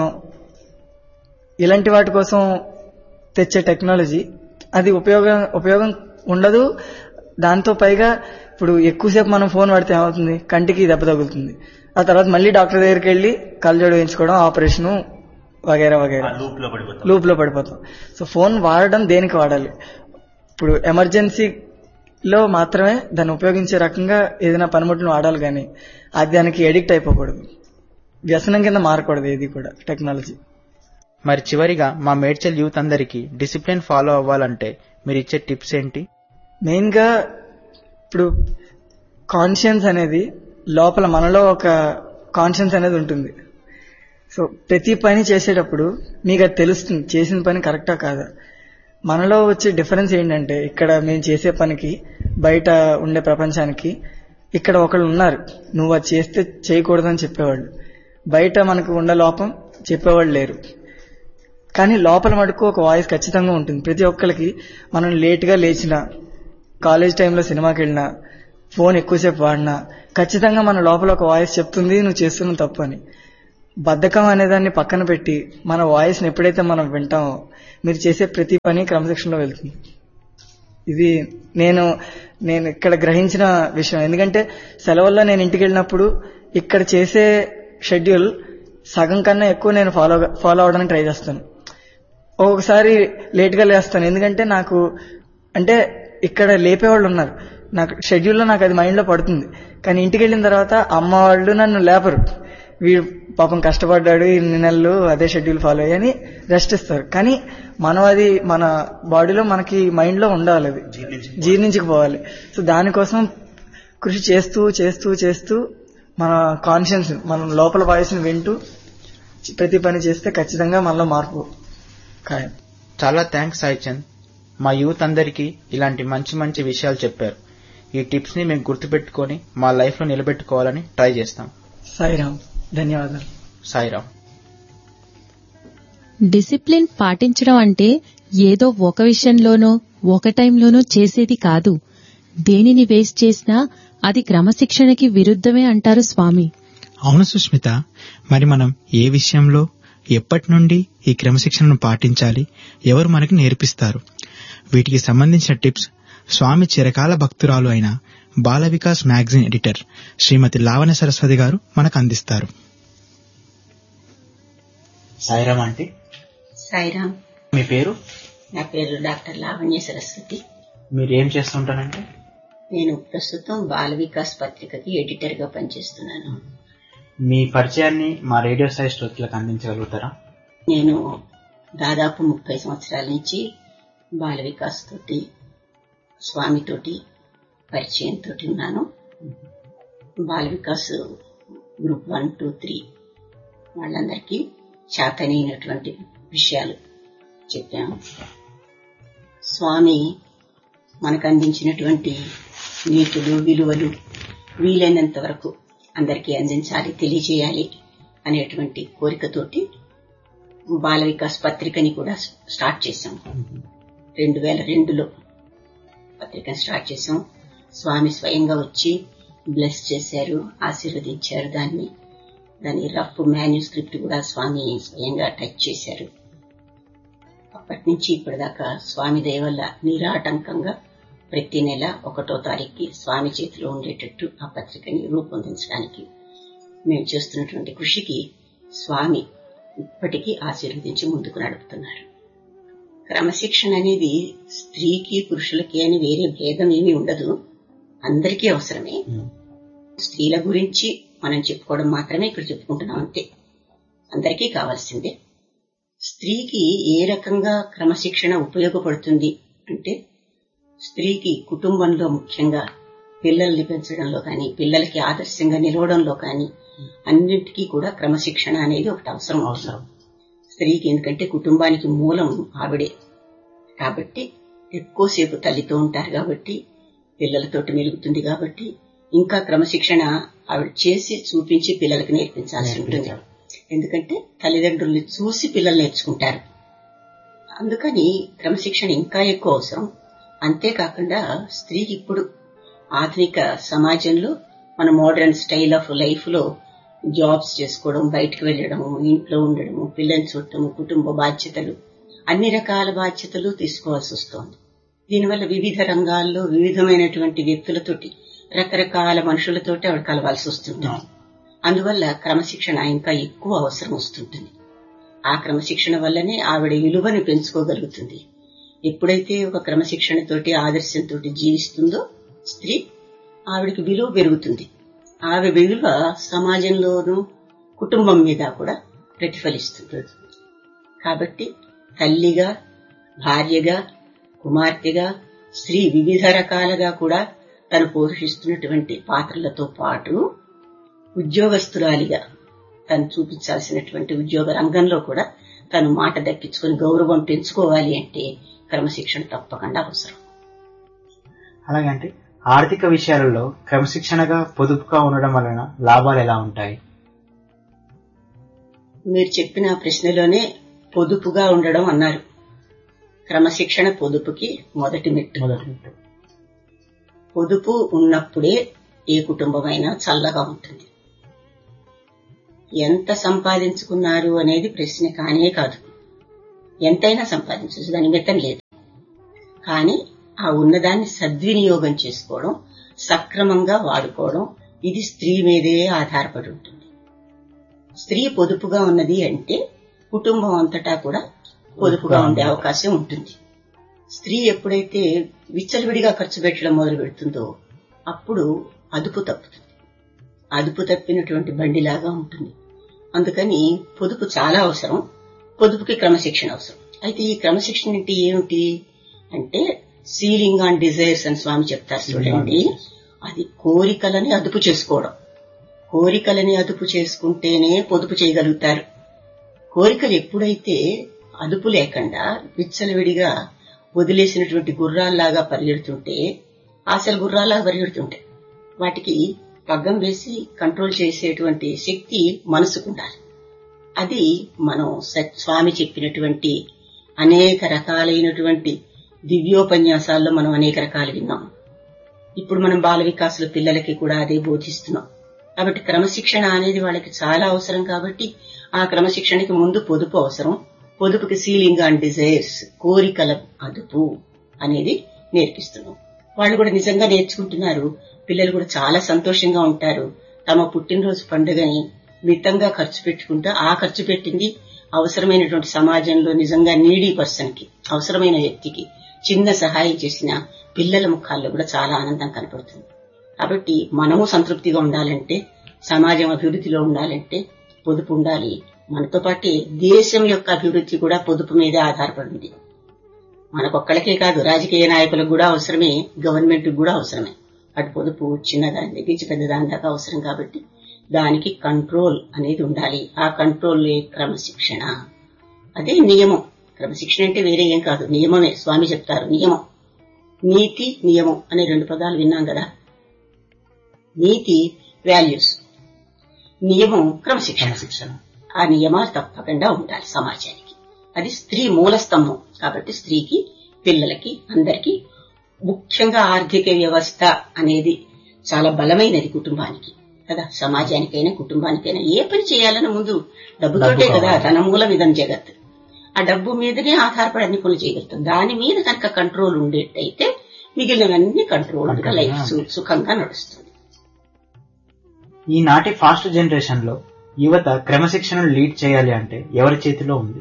ఇలాంటి వాటి కోసం తెచ్చే టెక్నాలజీ అది ఉపయోగం ఉపయోగం ఉండదు దాంతో పైగా ఇప్పుడు ఎక్కువసేపు మనం ఫోన్ వాడితే ఏమవుతుంది కంటికి దెబ్బ తగులుతుంది ఆ తర్వాత మళ్ళీ డాక్టర్ దగ్గరికి వెళ్ళి కళ్ళజోడు వేయించుకోవడం ఆపరేషను వగైరా వగైరా లూప్ లో పడిపోతాం లూప్ లో పడిపోతాం సో ఫోన్ వాడడం దేనికి వాడాలి ఇప్పుడు ఎమర్జెన్సీలో మాత్రమే దాన్ని ఉపయోగించే రకంగా ఏదైనా పనిముట్టును వాడాలి కానీ అది దానికి ఎడిక్ట్ అయిపోకూడదు వ్యసనం కింద మారకూడదు ఏది కూడా టెక్నాలజీ మరి చివరిగా మా మేడ్చల్ యూత్ అందరికీ డిసిప్లిన్ ఫాలో అవ్వాలంటే మీరు ఇచ్చే టిప్స్ ఏంటి మెయిన్ గా ఇప్పుడు కాన్షియన్స్ అనేది లోపల మనలో ఒక కాన్షియన్స్ అనేది ఉంటుంది సో ప్రతి పని చేసేటప్పుడు మీకు అది తెలుస్తుంది చేసిన పని కరెక్టా కాదా మనలో వచ్చే డిఫరెన్స్ ఏంటంటే ఇక్కడ మేము చేసే పనికి బయట ఉండే ప్రపంచానికి ఇక్కడ ఒకళ్ళు ఉన్నారు నువ్వు అది చేస్తే చేయకూడదని చెప్పేవాళ్ళు బయట మనకు ఉండే లోపం చెప్పేవాళ్ళు లేరు కానీ లోపల మటుకు ఒక వాయిస్ ఖచ్చితంగా ఉంటుంది ప్రతి ఒక్కరికి మనం లేట్గా లేచినా కాలేజ్ టైంలో సినిమాకి వెళ్ళినా ఫోన్ ఎక్కువసేపు వాడినా ఖచ్చితంగా మన లోపల ఒక వాయిస్ చెప్తుంది నువ్వు చేస్తున్న తప్పు అని బద్ధకం అనేదాన్ని పక్కన పెట్టి మన వాయిస్ని ఎప్పుడైతే మనం వింటామో మీరు చేసే ప్రతి పని క్రమశిక్షణలో వెళ్తుంది ఇది నేను నేను ఇక్కడ గ్రహించిన విషయం ఎందుకంటే సెలవుల్లో నేను ఇంటికి వెళ్ళినప్పుడు ఇక్కడ చేసే షెడ్యూల్ సగం కన్నా ఎక్కువ నేను ఫాలో ఫాలో అవడానికి ట్రై చేస్తాను ఒక్కొక్కసారి లేట్గా లేస్తాను ఎందుకంటే నాకు అంటే ఇక్కడ లేపేవాళ్ళు ఉన్నారు నాకు షెడ్యూల్లో నాకు అది మైండ్లో పడుతుంది కానీ ఇంటికి వెళ్ళిన తర్వాత అమ్మ వాళ్ళు నన్ను లేపరు వీడు పాపం కష్టపడ్డాడు ఇన్ని నెలలు అదే షెడ్యూల్ ఫాలో అయ్యని రెస్ట్ ఇస్తారు కానీ మనం అది మన బాడీలో మనకి మైండ్లో ఉండాలి అది జీర్ణించుకుపోవాలి సో దానికోసం కృషి చేస్తూ చేస్తూ చేస్తూ మన కాన్షియన్స్ మనం లోపల వాయిస్ని వింటూ ప్రతి పని చేస్తే ఖచ్చితంగా మనలో మార్పు ఖాయం చాలా థ్యాంక్స్ సాయిచంద్ మా యూత్ అందరికీ ఇలాంటి మంచి మంచి విషయాలు చెప్పారు ఈ టిప్స్ ని మేము గుర్తుపెట్టుకొని మా లైఫ్ లో నిలబెట్టుకోవాలని ట్రై చేస్తాం సాయిరామ్ ధన్యవాదాలు సాయిరామ్ డిసిప్లిన్ పాటించడం అంటే ఏదో ఒక విషయంలోనో ఒక టైంలోనో చేసేది కాదు దేనిని వేస్ట్ చేసినా అది క్రమశిక్షణకి విరుద్ధమే అంటారు స్వామి అవును సుష్మిత మరి మనం ఏ విషయంలో ఎప్పటి నుండి ఈ క్రమశిక్షణను పాటించాలి ఎవరు మనకి నేర్పిస్తారు వీటికి సంబంధించిన టిప్స్ స్వామి చిరకాల భక్తురాలు అయిన బాల వికాస్ మ్యాగజైన్ ఎడిటర్ శ్రీమతి లావణ్య సరస్వతి గారు మనకు అందిస్తారు సాయిరామ్ ఆంటీ సాయిరామ్ మీ పేరు నా పేరు డాక్టర్ లావణ్య సరస్వతి మీరు ఏం చేస్తుంటారంటే నేను ప్రస్తుతం బాల వికాస్ పత్రికకి ఎడిటర్ గా పనిచేస్తున్నాను మీ పరిచయాన్ని మా రేడియో సాయి శ్రోతలకు అందించగలుగుతారా నేను దాదాపు ముప్పై సంవత్సరాల నుంచి బాల వికాస్ తోటి స్వామితోటి పరిచయం తోటి ఉన్నాను Bala Vikas group one two three వాళ్ళందరికీ చేతనైనటువంటి విషయాలు చెప్పాము స్వామి మనకు అందించినటువంటి నీతులు విలువలు వీలైనంత వరకు అందరికీ అందించాలి తెలియజేయాలి అనేటువంటి కోరికతోటి బాల వికాస్ పత్రికని కూడా స్టార్ట్ చేశాం రెండు వేల రెండులో పత్రికను స్టార్ట్ చేశాం స్వామి స్వయంగా వచ్చి బ్లెస్ చేశారు ఆశీర్వదించారు దాన్ని దాని రఫ్ మాన్యుస్క్రిప్ట్ కూడా స్వామి స్వయంగా టచ్ చేశారు అప్పటి నుంచి ఇప్పటిదాకా స్వామి దయ వల్ల నిరాటంకంగా ప్రతి నెల ఒకటో తారీఖుకి స్వామి చేతిలో ఉండేటట్టు ఆ పత్రికని రూపొందించడానికి మేము చేస్తున్నటువంటి కృషికి స్వామి ఇప్పటికీ ఆశీర్వదించి ముందుకు నడుపుతున్నారు క్రమశిక్షణ అనేది స్త్రీకి పురుషులకి అని వేరే భేదం ఏమీ ఉండదు అందరికీ అవసరమే స్త్రీల గురించి మనం చెప్పుకోవడం మాత్రమే ఇక్కడ చెప్పుకుంటున్నాం అంతే అందరికీ కావాల్సిందే స్త్రీకి ఏ రకంగా క్రమశిక్షణ ఉపయోగపడుతుంది అంటే స్త్రీకి కుటుంబంలో ముఖ్యంగా పిల్లల్ని పెంచడంలో కానీ పిల్లలకి ఆదర్శంగా నిలవడంలో కానీ అన్నింటికీ కూడా క్రమశిక్షణ అనేది ఒకటి అవసరం అవసరం స్త్రీకి ఎందుకంటే కుటుంబానికి మూలం ఆవిడే కాబట్టి ఎక్కువసేపు తల్లితో ఉంటారు కాబట్టి పిల్లలతోటి మెలుగుతుంది కాబట్టి ఇంకా క్రమశిక్షణ ఆవిడ చేసి చూపించి పిల్లలకి నేర్పించాల్సి ఉంటుంది ఎందుకంటే తల్లిదండ్రుల్ని చూసి పిల్లలు నేర్చుకుంటారు అందుకని క్రమశిక్షణ ఇంకా ఎక్కువ అవసరం అంతేకాకుండా స్త్రీకి ఇప్పుడు ఆధునిక సమాజంలో మన మోడర్న్ స్టైల్ ఆఫ్ లైఫ్ లో జాబ్స్ చేసుకోవడం బయటకు వెళ్లడము ఇంట్లో ఉండడము పిల్లల్ని చూడటము కుటుంబ బాధ్యతలు అన్ని రకాల బాధ్యతలు తీసుకోవాల్సి వస్తోంది దీనివల్ల వివిధ రంగాల్లో వివిధమైనటువంటి వ్యక్తులతోటి రకరకాల మనుషులతోటి ఆవిడ కలవాల్సి వస్తుంటుంది అందువల్ల క్రమశిక్షణ ఇంకా ఎక్కువ అవసరం వస్తుంటుంది ఆ క్రమశిక్షణ వల్లనే ఆవిడ విలువని పెంచుకోగలుగుతుంది ఎప్పుడైతే ఒక క్రమశిక్షణతోటి ఆదర్శంతో జీవిస్తుందో స్త్రీ ఆవిడకి విలువ పెరుగుతుంది ఆవిడ విలువ సమాజంలోనూ కుటుంబం మీద కూడా ప్రతిఫలిస్తుంది కాబట్టి తల్లిగా భార్యగా కుమార్తెగా స్త్రీ వివిధ రకాలుగా కూడా తను పోషిస్తున్నటువంటి పాత్రలతో పాటు ఉద్యోగస్తురాలిగా తను చూపించాల్సినటువంటి ఉద్యోగ రంగంలో కూడా తను మాట దక్కించుకుని గౌరవం పెంచుకోవాలి అంటే క్రమశిక్షణ తప్పకుండా అవసరం అలాగంటే ఆర్థిక విషయాలలో క్రమశిక్షణగా పొదుపుగా ఉండడం వలన లాభాలు ఎలా ఉంటాయి మీరు చెప్పిన ప్రశ్నలోనే పొదుపుగా ఉండడం అన్నారు క్రమశిక్షణ పొదుపుకి మొదటి మెట్టు మొదటి పొదుపు ఉన్నప్పుడే ఏ కుటుంబమైనా చల్లగా ఉంటుంది ఎంత సంపాదించుకున్నారు అనేది ప్రశ్న కానే కాదు ఎంతైనా సంపాదించవచ్చు దాని మితం లేదు కానీ ఆ ఉన్నదాన్ని సద్వినియోగం చేసుకోవడం సక్రమంగా వాడుకోవడం ఇది స్త్రీ మీదే ఆధారపడి ఉంటుంది స్త్రీ పొదుపుగా ఉన్నది అంటే కుటుంబం అంతటా కూడా పొదుపుగా ఉండే అవకాశం ఉంటుంది స్త్రీ ఎప్పుడైతే విచ్చలవిడిగా ఖర్చు పెట్టడం మొదలు పెడుతుందో అప్పుడు అదుపు తప్పుతుంది అదుపు తప్పినటువంటి బండిలాగా ఉంటుంది అందుకని పొదుపు చాలా అవసరం పొదుపుకి క్రమశిక్షణ అవసరం అయితే ఈ క్రమశిక్షణ అంటే ఏమిటి అంటే సీలింగ్ ఆన్ డిజైర్స్ అని స్వామి చెప్తారు చూడండి అది కోరికలని అదుపు చేసుకోవడం కోరికలని అదుపు చేసుకుంటేనే పొదుపు చేయగలుగుతారు కోరికలు ఎప్పుడైతే అదుపు లేకుండా విచ్చలవిడిగా వదిలేసినటువంటి గుర్రాల్లాగా పరిగెడుతుంటే ఆశల గుర్రాల్లాగా పరిగెడుతుంటాయి వాటికి పగ్గం వేసి కంట్రోల్ చేసేటువంటి శక్తి మనసుకుండాలి అది మనం సత్- స్వామి చెప్పినటువంటి అనేక రకాలైనటువంటి దివ్యోపన్యాసాల్లో మనం అనేక రకాలు విన్నాం ఇప్పుడు మనం బాల వికాసుల పిల్లలకి కూడా అదే బోధిస్తున్నాం కాబట్టి క్రమశిక్షణ అనేది వాళ్ళకి చాలా అవసరం కాబట్టి ఆ క్రమశిక్షణకి ముందు పొదుపు అవసరం పొదుపుకి సీలింగ్ అండ్ డిజైర్స్ కోరికల అదుపు అనేది నేర్పిస్తున్నాం వాళ్ళు కూడా నిజంగా నేర్చుకుంటున్నారు పిల్లలు కూడా చాలా సంతోషంగా ఉంటారు తమ పుట్టినరోజు పండుగని మితంగా ఖర్చు పెట్టుకుంటూ ఆ ఖర్చు పెట్టింది అవసరమైనటువంటి సమాజంలో నిజంగా నీడీ పర్సన్ కి అవసరమైన వ్యక్తికి చిన్న సహాయం చేసిన పిల్లల ముఖాల్లో కూడా చాలా ఆనందం కనపడుతుంది కాబట్టి మనము సంతృప్తిగా ఉండాలంటే సమాజం అభివృద్ధిలో ఉండాలంటే పొదుపు ఉండాలి మనతో పాటే దేశం యొక్క అభివృద్ధి కూడా పొదుపు మీదే ఆధారపడింది మనకొక్కళ్ళకే కాదు రాజకీయ నాయకులకు కూడా అవసరమే గవర్నమెంట్ కూడా అవసరమే అటు పొదుపు చిన్నదాని దగ్గర నుంచి పెద్దదాని దాకా అవసరం కాబట్టి దానికి కంట్రోల్ అనేది ఉండాలి ఆ కంట్రోల్ క్రమశిక్షణ అదే నియమం క్రమశిక్షణ అంటే వేరే ఏం కాదు నియమమే స్వామి చెప్తారు నియమం నీతి నియమం అనే రెండు పదాలు విన్నాం కదా నీతి వాల్యూస్ నియమం క్రమశిక్షణ శిక్షణ ఆ నియమాలు తప్పకుండా ఉండాలి సమాజానికి అది స్త్రీ మూల స్తంభం కాబట్టి స్త్రీకి పిల్లలకి అందరికీ ముఖ్యంగా ఆర్థిక వ్యవస్థ అనేది చాలా బలమైనది కుటుంబానికి కదా సమాజానికైనా కుటుంబానికైనా ఏ పని చేయాలన్నా ముందు డబ్బుతోటే కదా ధన మూలం ఇదం జగత్ ఆ డబ్బు మీదనే ఆధారపడి అన్ని పనులు చేయగలుగుతాం దాని మీద కనుక కంట్రోల్ ఉండేటైతే మిగిలినవన్నీ కంట్రోల్ గా లైఫ్ సు- సుఖంగా నడుస్తుంది ఈనాటి ఫాస్ట్ జనరేషన్ లో యువత క్రమశిక్షణను లీడ్ చేయాలి అంటే ఎవరి చేతిలో ఉంది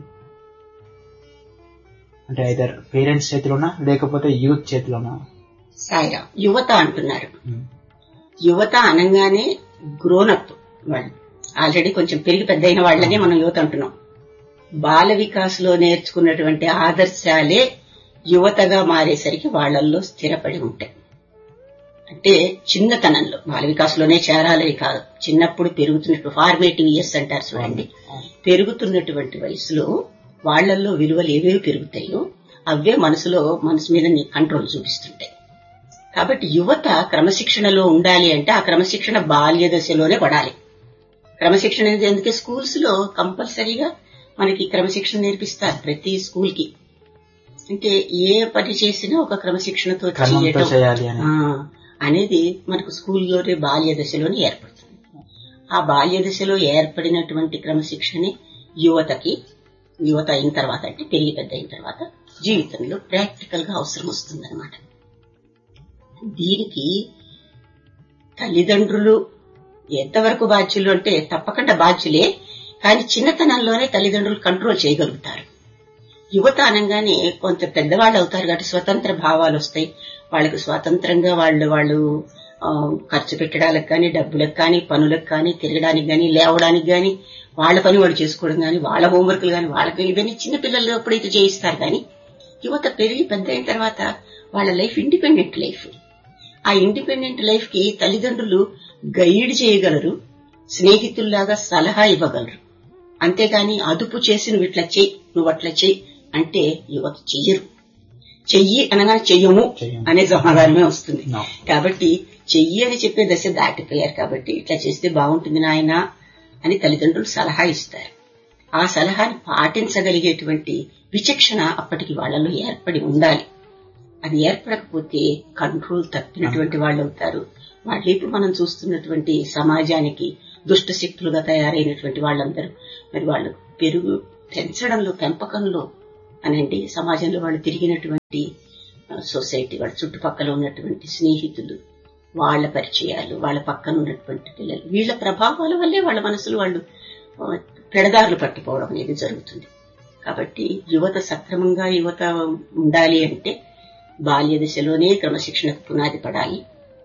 అంటే ఐదర్ పేరెంట్స్ చేతిలోనా లేకపోతే యూత్ చేతిలోనా సాయిరా యువత అంటున్నారు యువత అనగానే గ్రోనప్ వాళ్ళు ఆల్రెడీ కొంచెం పెరిగి పెద్దయిన వాళ్ళనే మనం యువత అంటున్నాం బాల వికాస్ లో నేర్చుకున్నటువంటి ఆదర్శాలే యువతగా మారేసరికి వాళ్ళల్లో స్థిరపడి ఉంటాయి అంటే చిన్నతనంలో బాల వికాస్లోనే చేరాలి కాదు చిన్నప్పుడు పెరుగుతున్నట్టు ఫార్మేటివ్ ఇయర్స్ అంటారు చూడండి పెరుగుతున్నటువంటి వయసులో వాళ్ళల్లో విలువలు ఏవేవి పెరుగుతాయో అవే మనసులో మనసు మీద నీ కంట్రోల్ చూపిస్తుంటాయి కాబట్టి యువత క్రమశిక్షణలో ఉండాలి అంటే ఆ క్రమశిక్షణ బాల్య దశలోనే పడాలి క్రమశిక్షణ అనేది ఎందుకే స్కూల్స్ లో కంపల్సరీగా మనకి క్రమశిక్షణ నేర్పిస్తారు ప్రతి స్కూల్ కి అంటే ఏ పని చేసినా ఒక క్రమశిక్షణతో క్రమంతో చేయటం చేయాలి అని ఆ, అనేది మనకు స్కూల్లోనే బాల్య దశలోనే ఏర్పడుతుంది ఆ బాల్య దశలో ఏర్పడినటువంటి క్రమశిక్షణని యువతకి యువత అయిన తర్వాత అంటే పెరిగి పెద్ద అయిన తర్వాత జీవితంలో ప్రాక్టికల్ గా అవసరం వస్తుందన్నమాట దీనికి తల్లిదండ్రులు ఎంతవరకు బాధ్యులు అంటే తప్పకుండా బాధ్యులే కానీ చిన్నతనంలోనే తల్లిదండ్రులు కంట్రోల్ చేయగలుగుతారు యువత అనగానే కొంత పెద్దవాళ్ళు అవుతారు కాబట్టి స్వతంత్ర భావాలు వస్తాయి వాళ్ళకి స్వతంత్రంగా వాళ్ళు వాళ్ళు ఆ, ఖర్చు పెట్టడానికి కానీ డబ్బులకు కానీ పనులకు కానీ తిరగడానికి కానీ లేవడానికి కానీ వాళ్ళ పని వాళ్ళు చేసుకోవడం కానీ వాళ్ళ హోంవర్క్లు కానీ వాళ్ళకి ఇవన్నీ చిన్న పిల్లలు ఎప్పుడైతే చేయిస్తారు కానీ యువత పెరిగి పెద్ద అయిన తర్వాత వాళ్ళ లైఫ్ ఇండిపెండెంట్ లైఫ్ ఆ ఇండిపెండెంట్ లైఫ్ కి తల్లిదండ్రులు గైడ్ చేయగలరు స్నేహితుల్లాగా సలహా ఇవ్వగలరు అంతేగాని అదుపు చేసి నువ్వు ఇట్లా చెయ్యి నువ్వు అట్లా చెయ్యి అంటే యువత చెయ్యరు చెయ్యి అనగా చెయ్యము చెయ్యము. అనే సమాధానమే వస్తుంది No. కాబట్టి చెయ్యి అని చెప్పే దశ దాటిపోయారు కాబట్టి ఇట్లా చేస్తే బాగుంటుంది నాయన అని తల్లిదండ్రులు సలహా ఇస్తారు ఆ సలహాని పాటించగలిగేటువంటి విచక్షణ అప్పటికి వాళ్ళలో ఏర్పడి ఉండాలి అది ఏర్పడకపోతే కంట్రోల్ తప్పినటువంటి వాళ్ళు అవుతారు వాళ్ళు ఇప్పుడు మనం చూస్తున్నటువంటి సమాజానికి దుష్ట శక్తులుగా తయారైనటువంటి వాళ్ళందరూ మరి వాళ్ళు పెరుగు పెంచడంలో పెంపకంలో అనండి సమాజంలో వాళ్ళు తిరిగినటువంటి ఆ, సొసైటీ వాళ్ళ చుట్టుపక్కల ఉన్నటువంటి స్నేహితులు వాళ్ళ పరిచయాలు వాళ్ళ పక్కన ఉన్నటువంటి పిల్లలు వీళ్ళ ప్రభావాల వల్లే వాళ్ళ మనసులు వాళ్ళు ఆ, పెడదారులు పట్టిపోవడం అనేది జరుగుతుంది కాబట్టి యువత సక్రమంగా యువత ఉండాలి అంటే బాల్య దశలోనే క్రమశిక్షణకు పునాది పడాలి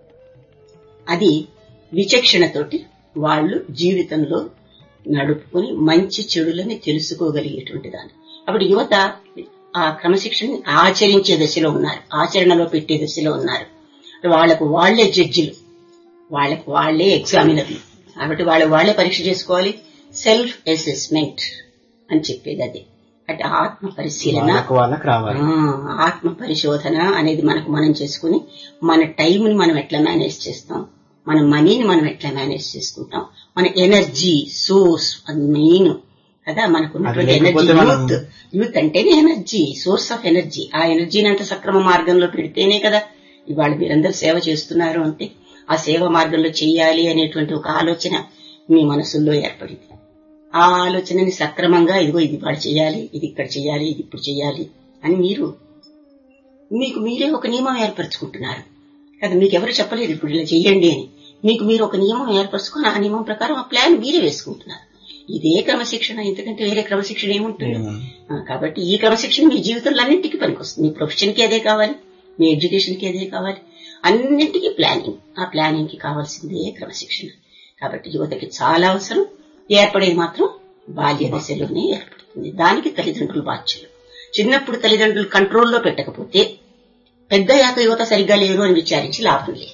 అది విచక్షణతోటి వాళ్ళు జీవితంలో నడుపుకొని మంచి చెడులని తెలుసుకోగలిగేటువంటి దాన్ని అప్పుడు యువత ఆ క్రమశిక్షణ ఆచరించే దశలో ఉన్నారు ఆచరణలో పెట్టే దశలో ఉన్నారు వాళ్లకు వాళ్లే జడ్జిలు వాళ్ళకు వాళ్లే ఎగ్జామినర్లు కాబట్టి వాళ్ళు వాళ్లే పరీక్ష చేసుకోవాలి సెల్ఫ్ అసెస్మెంట్ అని చెప్పేది అది అంటే ఆత్మ పరిశీలన వాళ్ళకు వాళ్ళకి రావాలి ఆ, ఆత్మ పరిశోధన అనేది మనకు మనం చేసుకుని మన టైంని మనం ఎట్లా మేనేజ్ చేస్తాం మన మనీని మనం ఎట్లా మేనేజ్ చేసుకుంటాం మన ఎనర్జీ సోర్స్ అది మెయిన్ కదా మనకు ఉన్నటువంటి అది ఎనర్జీ లేకపోతే మనం- యూత్ యూత్ అంటేనే ఎనర్జీ సోర్స్ ఆఫ్ ఎనర్జీ ఆ ఎనర్జీని అంత సక్రమ మార్గంలో పెడితేనే కదా ఇవాళ మీరందరూ సేవ చేస్తున్నారు అంటే ఆ సేవ మార్గంలో చేయాలి అనేటువంటి ఒక ఆలోచన మీ మనసుల్లో ఏర్పడింది ఆ ఆలోచనని సక్రమంగా ఇదిగో ఇది వాడు చేయాలి ఇది ఇక్కడ చేయాలి ఇది ఇప్పుడు చేయాలి అని మీరు మీకు మీరే ఒక నియమం ఏర్పరచుకుంటున్నారు కదా మీకు ఎవరు చెప్పలేదు ఇప్పుడు ఇలా చెయ్యండి అని మీకు మీరు ఒక నియమం ఏర్పరచుకొని ఆ నియమం ప్రకారం ఆ ప్లాన్ మీరే వేసుకుంటున్నారు ఇదే క్రమశిక్షణ ఎందుకంటే వేరే క్రమశిక్షణ ఏముంటుంది ఆ, కాబట్టి ఈ క్రమశిక్షణ మీ జీవితంలో అన్నింటికి పనికొస్తుంది మీ ప్రొఫెషన్ కి అదే కావాలి మీ ఎడ్యుకేషన్ కి అదే కావాలి అన్నింటికి ప్లానింగ్ ఆ ప్లానింగ్ కి కావాల్సిందే క్రమశిక్షణ కాబట్టి యువతకి చాలా అవసరం ఏర్పడేది మాత్రం బాల్య దశలోనే ఏర్పడుతుంది దానికి తల్లిదండ్రులు బాధ్యులు చిన్నప్పుడు తల్లిదండ్రులు కంట్రోల్లో పెట్టకపోతే పెద్దయ్యాక యువత సరిగ్గా లేరు అని విచారించి లాభం లేదు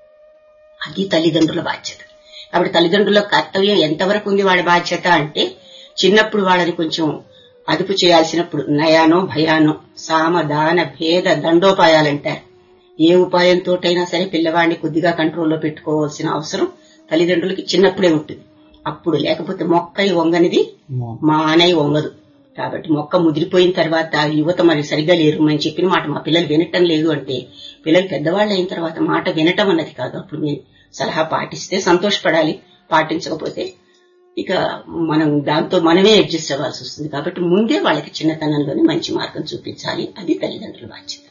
అది తల్లిదండ్రుల బాధ్యత కాబట్టి తల్లిదండ్రుల కర్తవ్యం ఎంతవరకు ఉంది వాళ్ళ బాధ్యత అంటే చిన్నప్పుడు వాళ్ళని కొంచెం అదుపు చేయాల్సినప్పుడు నయానో భయానో సామ దాన భేద దండోపాయాలంటారు ఏ ఉపాయంతోటైనా సరే పిల్లవాడిని కొద్దిగా కంట్రోల్లో పెట్టుకోవాల్సిన అవసరం తల్లిదండ్రులకి చిన్నప్పుడే ఉంటుంది అప్పుడు లేకపోతే మొక్కై వంగనిది మానై వంగదు కాబట్టి మొక్క ముదిరిపోయిన తర్వాత యువత మరి సరిగా లేరు మేము చెప్పిన మాట మా పిల్లలు వినటం లేదు అంటే పిల్లలు పెద్దవాళ్ళు అయిన తర్వాత మాట వినటం అన్నది కాదు అప్పుడు మీరు సలహా పాటిస్తే సంతోషపడాలి పాటించకపోతే ఇక మనం దాంతో మనమే అడ్జస్ట్ అవ్వాల్సి వస్తుంది కాబట్టి ముందే వాళ్ళకి చిన్నతనంలోనే మంచి మార్గం చూపించాలి అది తల్లిదండ్రుల బాధ్యత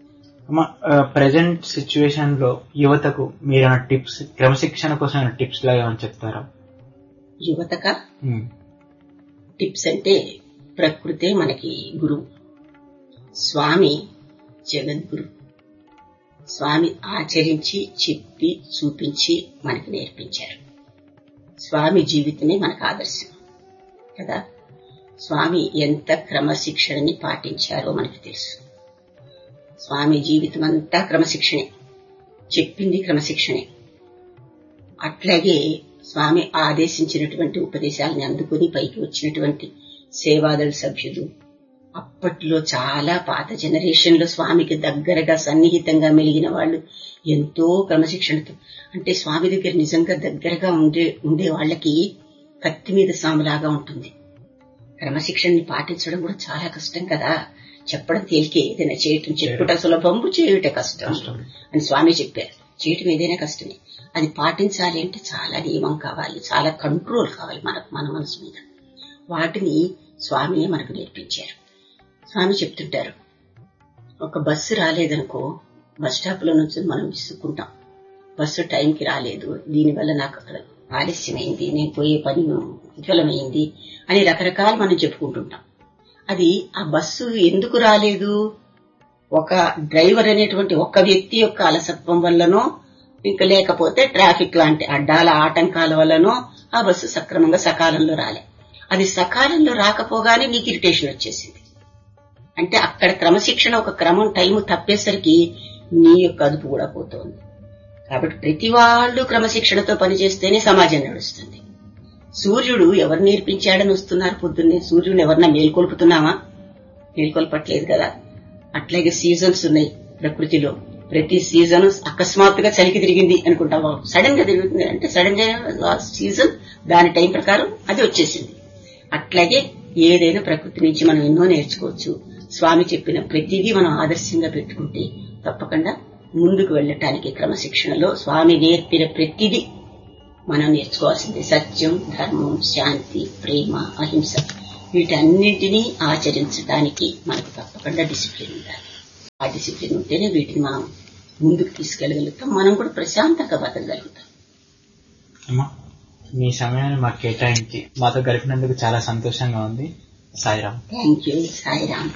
ప్రజెంట్ సిచ్యువేషన్ లో యువతకు మీరు టిప్స్ క్రమశిక్షణ కోసం టిప్స్ లాగా ఏమైనా చెప్తారా యువతక ఉమ్. టిప్స్ అంటే ప్రకృతే మనకి గురువు స్వామి జగద్గురు స్వామి ఆచరించి చెప్పి చూపించి మనకి నేర్పించారు స్వామి జీవితమే మనకు ఆదర్శం కదా స్వామి ఎంత క్రమశిక్షణని పాటించారో మనకు తెలుసు స్వామి జీవితం అంతా క్రమశిక్షణే చెప్పింది క్రమశిక్షణే అట్లాగే స్వామి ఆదేశించినటువంటి ఉపదేశాలని అందుకుని పైకి వచ్చినటువంటి సేవాదళ సభ్యులు అప్పట్లో చాలా పాత జనరేషన్ లో స్వామికి దగ్గరగా సన్నిహితంగా మెలిగిన వాళ్ళు ఎంతో క్రమశిక్షణతో అంటే స్వామి దగ్గర నిజంగా దగ్గరగా ఉండే ఉండే వాళ్ళకి కత్తి మీద సాములాగా ఉంటుంది క్రమశిక్షణని పాటించడం కూడా చాలా కష్టం కదా చెప్పడం తేలికే ఏదైనా చేయటం చెప్పుట సులభంబు చేయుట కష్టం అని స్వామి చెప్పారు చేయటం ఏదైనా కష్టమే అది పాటించాలి అంటే చాలా నియమం కావాలి చాలా కంట్రోల్ కావాలి మన మన మనసు మీద వాటిని స్వామియే మనకు నేర్పించారు స్వామి చెప్తుంటారు ఒక బస్సు రాలేదనుకో బస్ స్టాప్ లో నుంచి మనం విసుక్కుంటాం బస్సు టైంకి రాలేదు దీనివల్ల నాకు అక్కడ ఆలస్యమైంది నేను పోయే పని విఫలమైంది అని రకరకాలు మనం చెప్పుకుంటుంటాం అది ఆ బస్సు ఎందుకు రాలేదు ఒక డ్రైవర్ అనేటువంటి ఒక వ్యక్తి యొక్క అలసత్వం వల్లనో ఇంకా లేకపోతే ట్రాఫిక్ లాంటి అడ్డాల ఆటంకాల వల్లనో ఆ బస్సు సక్రమంగా సకాలంలో రాలే అది సకాలంలో రాకపోగానే నీకు ఇరిటేషన్ వచ్చేసింది అంటే అక్కడ క్రమశిక్షణ ఒక క్రమం టైం తప్పేసరికి నీ యొక్క అదుపు కూడా పోతోంది కాబట్టి ప్రతి వాళ్ళు క్రమశిక్షణతో పనిచేస్తేనే సమాజం నడుస్తుంది సూర్యుడు ఎవరు నేర్పించాడని వస్తున్నారు పొద్దున్నే సూర్యుని ఎవరన్నా మేల్కొల్పుతున్నామా మేల్కొల్పట్లేదు కదా అట్లాగే సీజన్స్ ఉన్నాయి ప్రకృతిలో ప్రతి సీజన్ అకస్మాత్తుగా చలికి తిరిగింది అనుకుంటాం సడన్ గా తిరుగుతుంది అంటే సడన్ గా సీజన్ దాని టైం ప్రకారం అది వచ్చేసింది అట్లాగే ఏదైనా ప్రకృతి నుంచి మనం ఎన్నో నేర్చుకోవచ్చు స్వామి చెప్పిన ప్రతిదీ మనం ఆదర్శంగా పెట్టుకుంటే తప్పకుండా ముందుకు వెళ్ళటానికి క్రమశిక్షణలో స్వామి నేర్పిన ప్రతిదీ మనం నేర్చుకోవాల్సింది సత్యం ధర్మం శాంతి ప్రేమ అహింస వీటన్నింటినీ ఆచరించడానికి మనకు తప్పకుండా డిసిప్లిన్ ఉండాలి ఆ డిసిప్లిన్ ఉంటేనే వీటిని మనం ముందుకు తీసుకెళ్లగలుగుతాం మనం కూడా ప్రశాంతంగా బతకగలుగుతాం అమ్మా మీ సమయాన్ని మాకు కేటాయించి మాతో గడిపినందుకు చాలా సంతోషంగా ఉంది సాయిరామ్ థ్యాంక్ యూ సాయిరామ్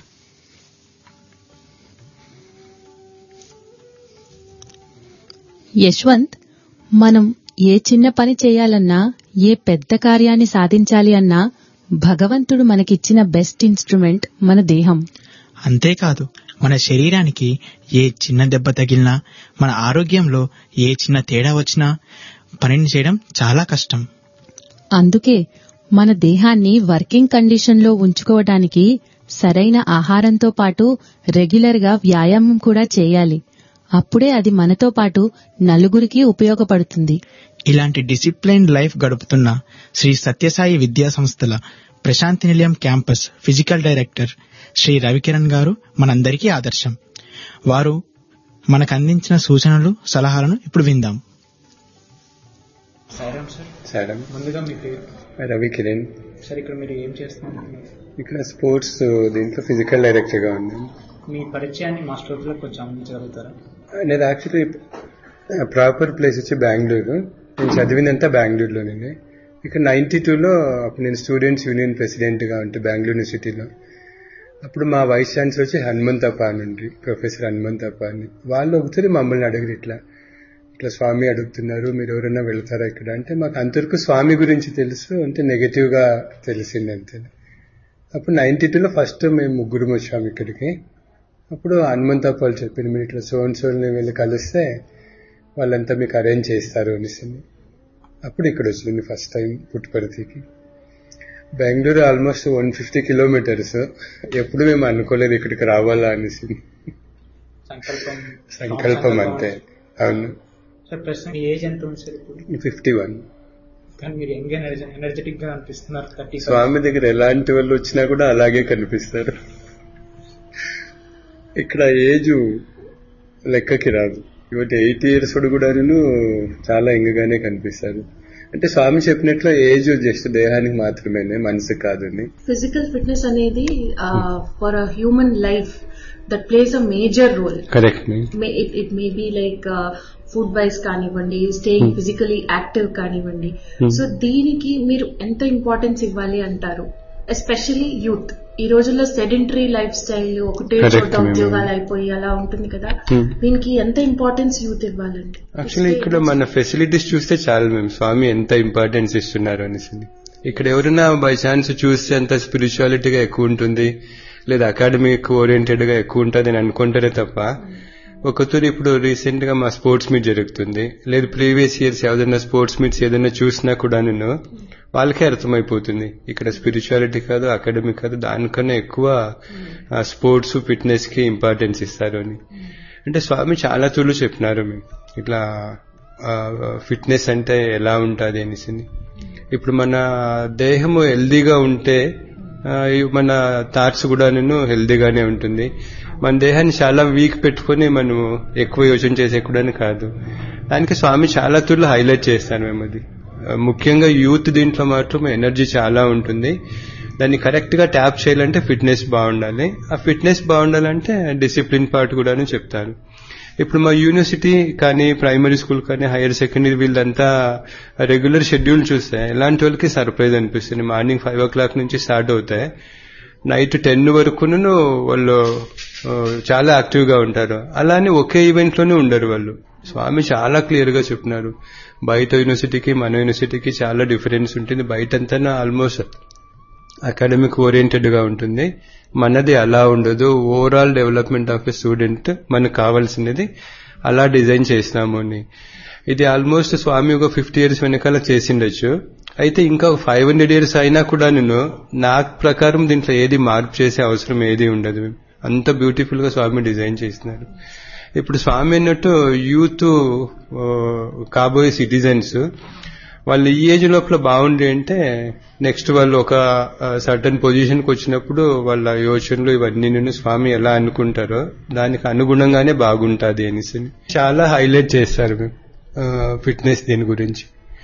యశ్వంత్ మనం ఏ చిన్న పని చేయాలన్నా ఏ పెద్ద కార్యాన్ని సాధించాలి అన్నా భగవంతుడు మనకిచ్చిన బెస్ట్ ఇన్స్ట్రుమెంట్ మన దేహం అంతేకాదు మన శరీరానికి ఏ చిన్న దెబ్బ తగిలినా మన ఆరోగ్యంలో ఏ చిన్న తేడా వచ్చినా పనిని చేయడం చాలా కష్టం అందుకే మన దేహాన్ని వర్కింగ్ కండిషన్లో ఉంచుకోవడానికి సరైన ఆహారంతో పాటు రెగ్యులర్ గా వ్యాయామం కూడా చేయాలి అప్పుడే అది మనతో పాటు నలుగురికి ఉపయోగపడుతుంది ఇలాంటి డిసిప్లైన్ లైఫ్ గడుపుతున్న శ్రీ సత్యసాయి విద్యా సంస్థల Prashanti Nilayam campus physical director Shri Ravikiran garu మనందరికీ ఆదర్శం వారు మనకు అందించిన సూచనలు సలహాలను ఇప్పుడు విందాం సార్ ముందుగా మీ పేరు రవి కిరణ్ సార్ ఇక్కడ మీరు ఏం చేస్తున్నారు ఇక్కడ స్పోర్ట్స్ దీంట్లో ఫిజికల్ డైరెక్టర్ గా ఉన్నాను మీ పరిచయాన్ని మా శ్రోతలకు కొంచెం అందించగలుగుతారా నేను యాక్చువల్లీ ప్రాపర్ ప్లేస్ వచ్చి బెంగళూరు నేను చదివిందంతా బెంగళూరులోనే ఇక్కడ నైన్టీ టూలో అప్పుడు నేను స్టూడెంట్స్ యూనియన్ ప్రెసిడెంట్ గా ఉంటే బెంగళూరు యూనివర్సిటీలో అప్పుడు మా వైస్ ఛాన్సలర్ వచ్చి హనుమంతప్ప అని ఉండి ప్రొఫెసర్ హనుమంతప్ప అని వాళ్ళు ఒకసారి మమ్మల్ని అడగరు ఇట్లా ఇట్లా స్వామి అడుగుతున్నారు మీరు ఎవరైనా వెళ్తారా ఇక్కడ అంటే మాకు అంతవరకు స్వామి గురించి తెలుసు అంటే నెగటివ్ గా తెలిసింది అంతే అప్పుడు నైన్టీ టూలో ఫస్ట్ మేము ముగ్గురు వచ్చాము ఇక్కడికి అప్పుడు హనుమంతప్ప వాళ్ళు చెప్పింది మీరు ఇట్లా సోన్ సోల్ని వెళ్ళి కలిస్తే వాళ్ళంతా మీకు అరేంజ్ చేస్తారు అనేసి అప్పుడు ఇక్కడ వచ్చింది ఫస్ట్ టైం పుట్టుపర్తికి Bengaluru almost one fifty kilometres ఎప్పుడు మేము అనుకోలేదు ఇక్కడికి రావాలా అనేసి సంకల్పం సంకల్పం అంతే అవును సార్ ప్రస్తుతం మీ ఏజ్ ఎంత ఉంది సార్ ఇప్పుడు ఫిఫ్టీ వన్ కానీ మీరు యంగ్ ఎనర్జెటిక్ గా అనిపిస్తున్నారు థర్టీ స్వామి దగ్గర ఎలాంటి వాళ్ళు వచ్చినా కూడా అలాగే కనిపిస్తారు ఇక్కడ ఏజ్ లెక్కకి రాదు ఇవాటి ఎయిట్ ఇయర్స్ కూడా చాలా ఎంగగానే కనిపిస్తారు అంటే స్వామి చెప్పినట్లు ఏజ్ జస్ట్ దేహానికి మాత్రమేనే మనసుకు కాదని ఫిజికల్ ఫిట్నెస్ అనేది for a human life that plays a major role correct it it may be like food wise కానివ్వండి స్టేయింగ్ ఫిజికలీ యాక్టివ్ కానివ్వండి సో దీనికి మీరు ఎంత ఇంపార్టెన్స్ ఇవ్వాలి అంటారు ఎస్పెషలీ యూత్ ఈ రోజుల్లో సెడెంటరీ లైఫ్ స్టైల్ ఒకటే Correct, చోట ma'am. ఉద్యోగాలు అయిపోయి అలా ఉంటుంది కదా Hmm. దీనికి ఎంత ఇంపార్టెన్స్ యూత్ ఇవ్వాలంటే యాక్చువల్లీ ఇక్కడ మన ఫెసిలిటీస్ చూస్తే చాలు మేము స్వామి ఎంత ఇంపార్టెన్స్ ఇస్తున్నారు అనేసి ఇక్కడ ఎవరైనా బై ఛాన్స్ చూస్తే అంత స్పిరిచువాలిటీగా ఎక్కువ ఉంటుంది లేదా అకాడమిక్ ఓరియంటెడ్ గా ఎక్కువ ఉంటుంది అని అనుకుంటారే తప్ప ఒకతూరు ఇప్పుడు రీసెంట్ గా మా స్పోర్ట్స్ మీట్ జరుగుతుంది లేదు ప్రీవియస్ ఇయర్స్ ఏదైనా స్పోర్ట్స్ మీట్స్ ఏదైనా చూసినా కూడా నేను వాళ్ళకే అర్థమైపోతుంది ఇక్కడ స్పిరిచువాలిటీ కాదు అకాడమిక్ కాదు దానికన్నా ఎక్కువ స్పోర్ట్స్ ఫిట్నెస్ కి ఇంపార్టెన్స్ ఇస్తారు అని అంటే స్వామి చాలా తూర్లు చెప్పినారు మేము ఇట్లా ఫిట్నెస్ అంటే ఎలా ఉంటుంది అనేసి ఇప్పుడు మన దేహము హెల్దీగా ఉంటే ఆ, ఈ మన థాట్స్ కూడా నేను హెల్దీగానే ఉంటుంది మన దేహాన్ని చాలా వీక్ పెట్టుకొని మనం ఎక్కువ యోచన చేసేకూడని కాదు దానికి స్వామి చాలా తూర్లు హైలైట్ చేస్తాను మేము అది ఆ, ముఖ్యంగా యూత్ దీంట్లో మాత్రం ఎనర్జీ చాలా ఉంటుంది దాన్ని కరెక్ట్ గా ట్యాప్ చేయాలంటే ఫిట్నెస్ బాగుండాలి ఆ ఫిట్నెస్ బాగుండాలంటే డిసిప్లిన్ పార్ట్ కూడాను చెప్తారు ఇప్పుడు మా యూనివర్సిటీ కానీ ప్రైమరీ స్కూల్ కానీ హైయర్ సెకండరీ వీళ్ళంతా రెగ్యులర్ షెడ్యూల్ చూస్తే ఎలాంటి వాళ్ళకి సర్ప్రైజ్ అనిపిస్తుంది మార్నింగ్ ఫైవ్ ఓ క్లాక్ నుంచి స్టార్ట్ అవుతాయి నైట్ టెన్ వరకును వాళ్ళు ఆ, చాలా యాక్టివ్ గా ఉంటారు అలానే ఒకే ఈవెంట్ లోనే ఉండరు వాళ్ళు స్వామి చాలా క్లియర్ గా చెప్పినారు బయట యూనివర్సిటీకి మన యూనివర్సిటీకి చాలా డిఫరెన్స్ ఉంటుంది బయట అంతా ఆల్మోస్ట్ అకాడమిక్ ఓరియంటెడ్ గా ఉంటుంది మనది అలా ఉండదు overall development of a student మనకు కావాల్సినది అలా డిజైన్ చేసినాము అని ఇది ఆల్మోస్ట్ స్వామి ఒక ఫిఫ్టీ ఇయర్స్ వెనకాల చేసిండొచ్చు అయితే ఇంకా ఫైవ్ హండ్రెడ్ ఇయర్స్ అయినా కూడా నేను నా ప్రకారం దీంట్లో ఏది మార్పు చేసే అవసరం ఏది ఉండదు అంత బ్యూటిఫుల్ గా స్వామి డిజైన్ చేసినారు ఇప్పుడు స్వామి అన్నట్టు యూత్ ఆ, కాబోయే సిటిజన్స్ వాళ్ళు ఈ ఏజ్ లోపల బాగుండి అంటే నెక్స్ట్ వాళ్ళు ఒక సర్టన్ పొజిషన్ కి వచ్చినప్పుడు వాళ్ళ యోచనలు ఇవన్నీ నేను స్వామి ఎలా అనుకుంటారో దానికి అనుగుణంగానే బాగుంటాది అనేసి చాలా హైలైట్ చేస్తారు ఫిట్నెస్ దీని గురించి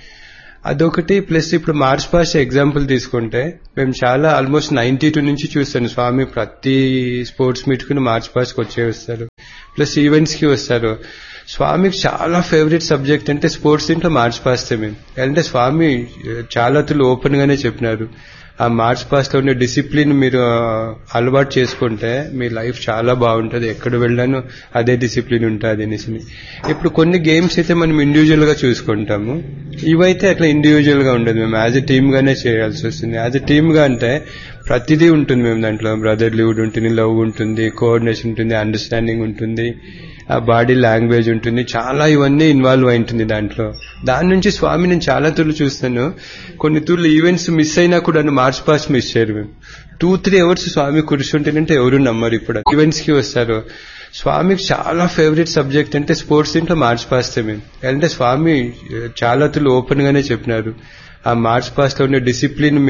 అదొకటి ప్లస్ ఇప్పుడు మార్చ్ పాస్ట్ ఎగ్జాంపుల్ తీసుకుంటే మేము చాలా ఆల్మోస్ట్ నైన్టీ టూ నుంచి చూస్తాను స్వామి ప్రతి స్పోర్ట్స్ మీట్ కి మార్చ్ పాస్ట్ కి వచ్చే వస్తారు ప్లస్ ఈవెంట్స్ కి వస్తారు స్వామికి చాలా ఫేవరెట్ సబ్జెక్ట్ అంటే స్పోర్ట్స్ దీంట్లో మార్చ్ పాస్తే మేము అంటే స్వామి చాలా తులు ఓపెన్ గానే చెప్పినారు ఆ మార్చ్ పాస్ట్ లో ఉండే డిసిప్లిన్ మీరు ఆ, అలవాటు చేసుకుంటే మీ లైఫ్ చాలా బాగుంటది ఎక్కడ వెళ్ళాను అదే డిసిప్లిన్ ఉంటుంది అనేసి ఇప్పుడు కొన్ని గేమ్స్ అయితే మనం ఇండివిజువల్ గా చూసుకుంటాము ఇవైతే అట్లా ఇండివిజువల్ గా ఉండదు మేము యాజ్ ఎ టీమ్ గానే చేయాల్సి వస్తుంది యాజ్ ఎ టీమ్ గా అంటే ప్రతిదీ ఉంటుంది మేము దాంట్లో బ్రదర్లీవుడ్ ఉంటుంది లవ్ ఉంటుంది కోఆర్డినేషన్ ఉంటుంది అండర్స్టాండింగ్ ఉంటుంది ఆ బాడీ లాంగ్వేజ్ ఉంటుంది చాలా ఇవన్నీ ఇన్వాల్వ్ అయి ఉంటుంది దాంట్లో దాని నుంచి స్వామి నేను చాలా తూర్లు చూస్తాను కొన్ని తూర్లు ఈవెంట్స్ మిస్ అయినా కూడా మార్చ్ పాస్ట్ మిస్ చేయరు మేము టూ త్రీ అవర్స్ స్వామి కూర్చుంటేనంటే ఎవరు నమ్మరు ఇప్పుడు ఈవెంట్స్ కి వస్తారు స్వామికి చాలా ఫేవరెట్ సబ్జెక్ట్ అంటే స్పోర్ట్స్ దీంట్లో మార్చ్ పాస్తే మేము అంటే స్వామి చాలా తూర్లు ఓపెన్ గానే చెప్పినారు ఆ మార్చ్ పాస్ట్ లో ఉండే డిసిప్లిన్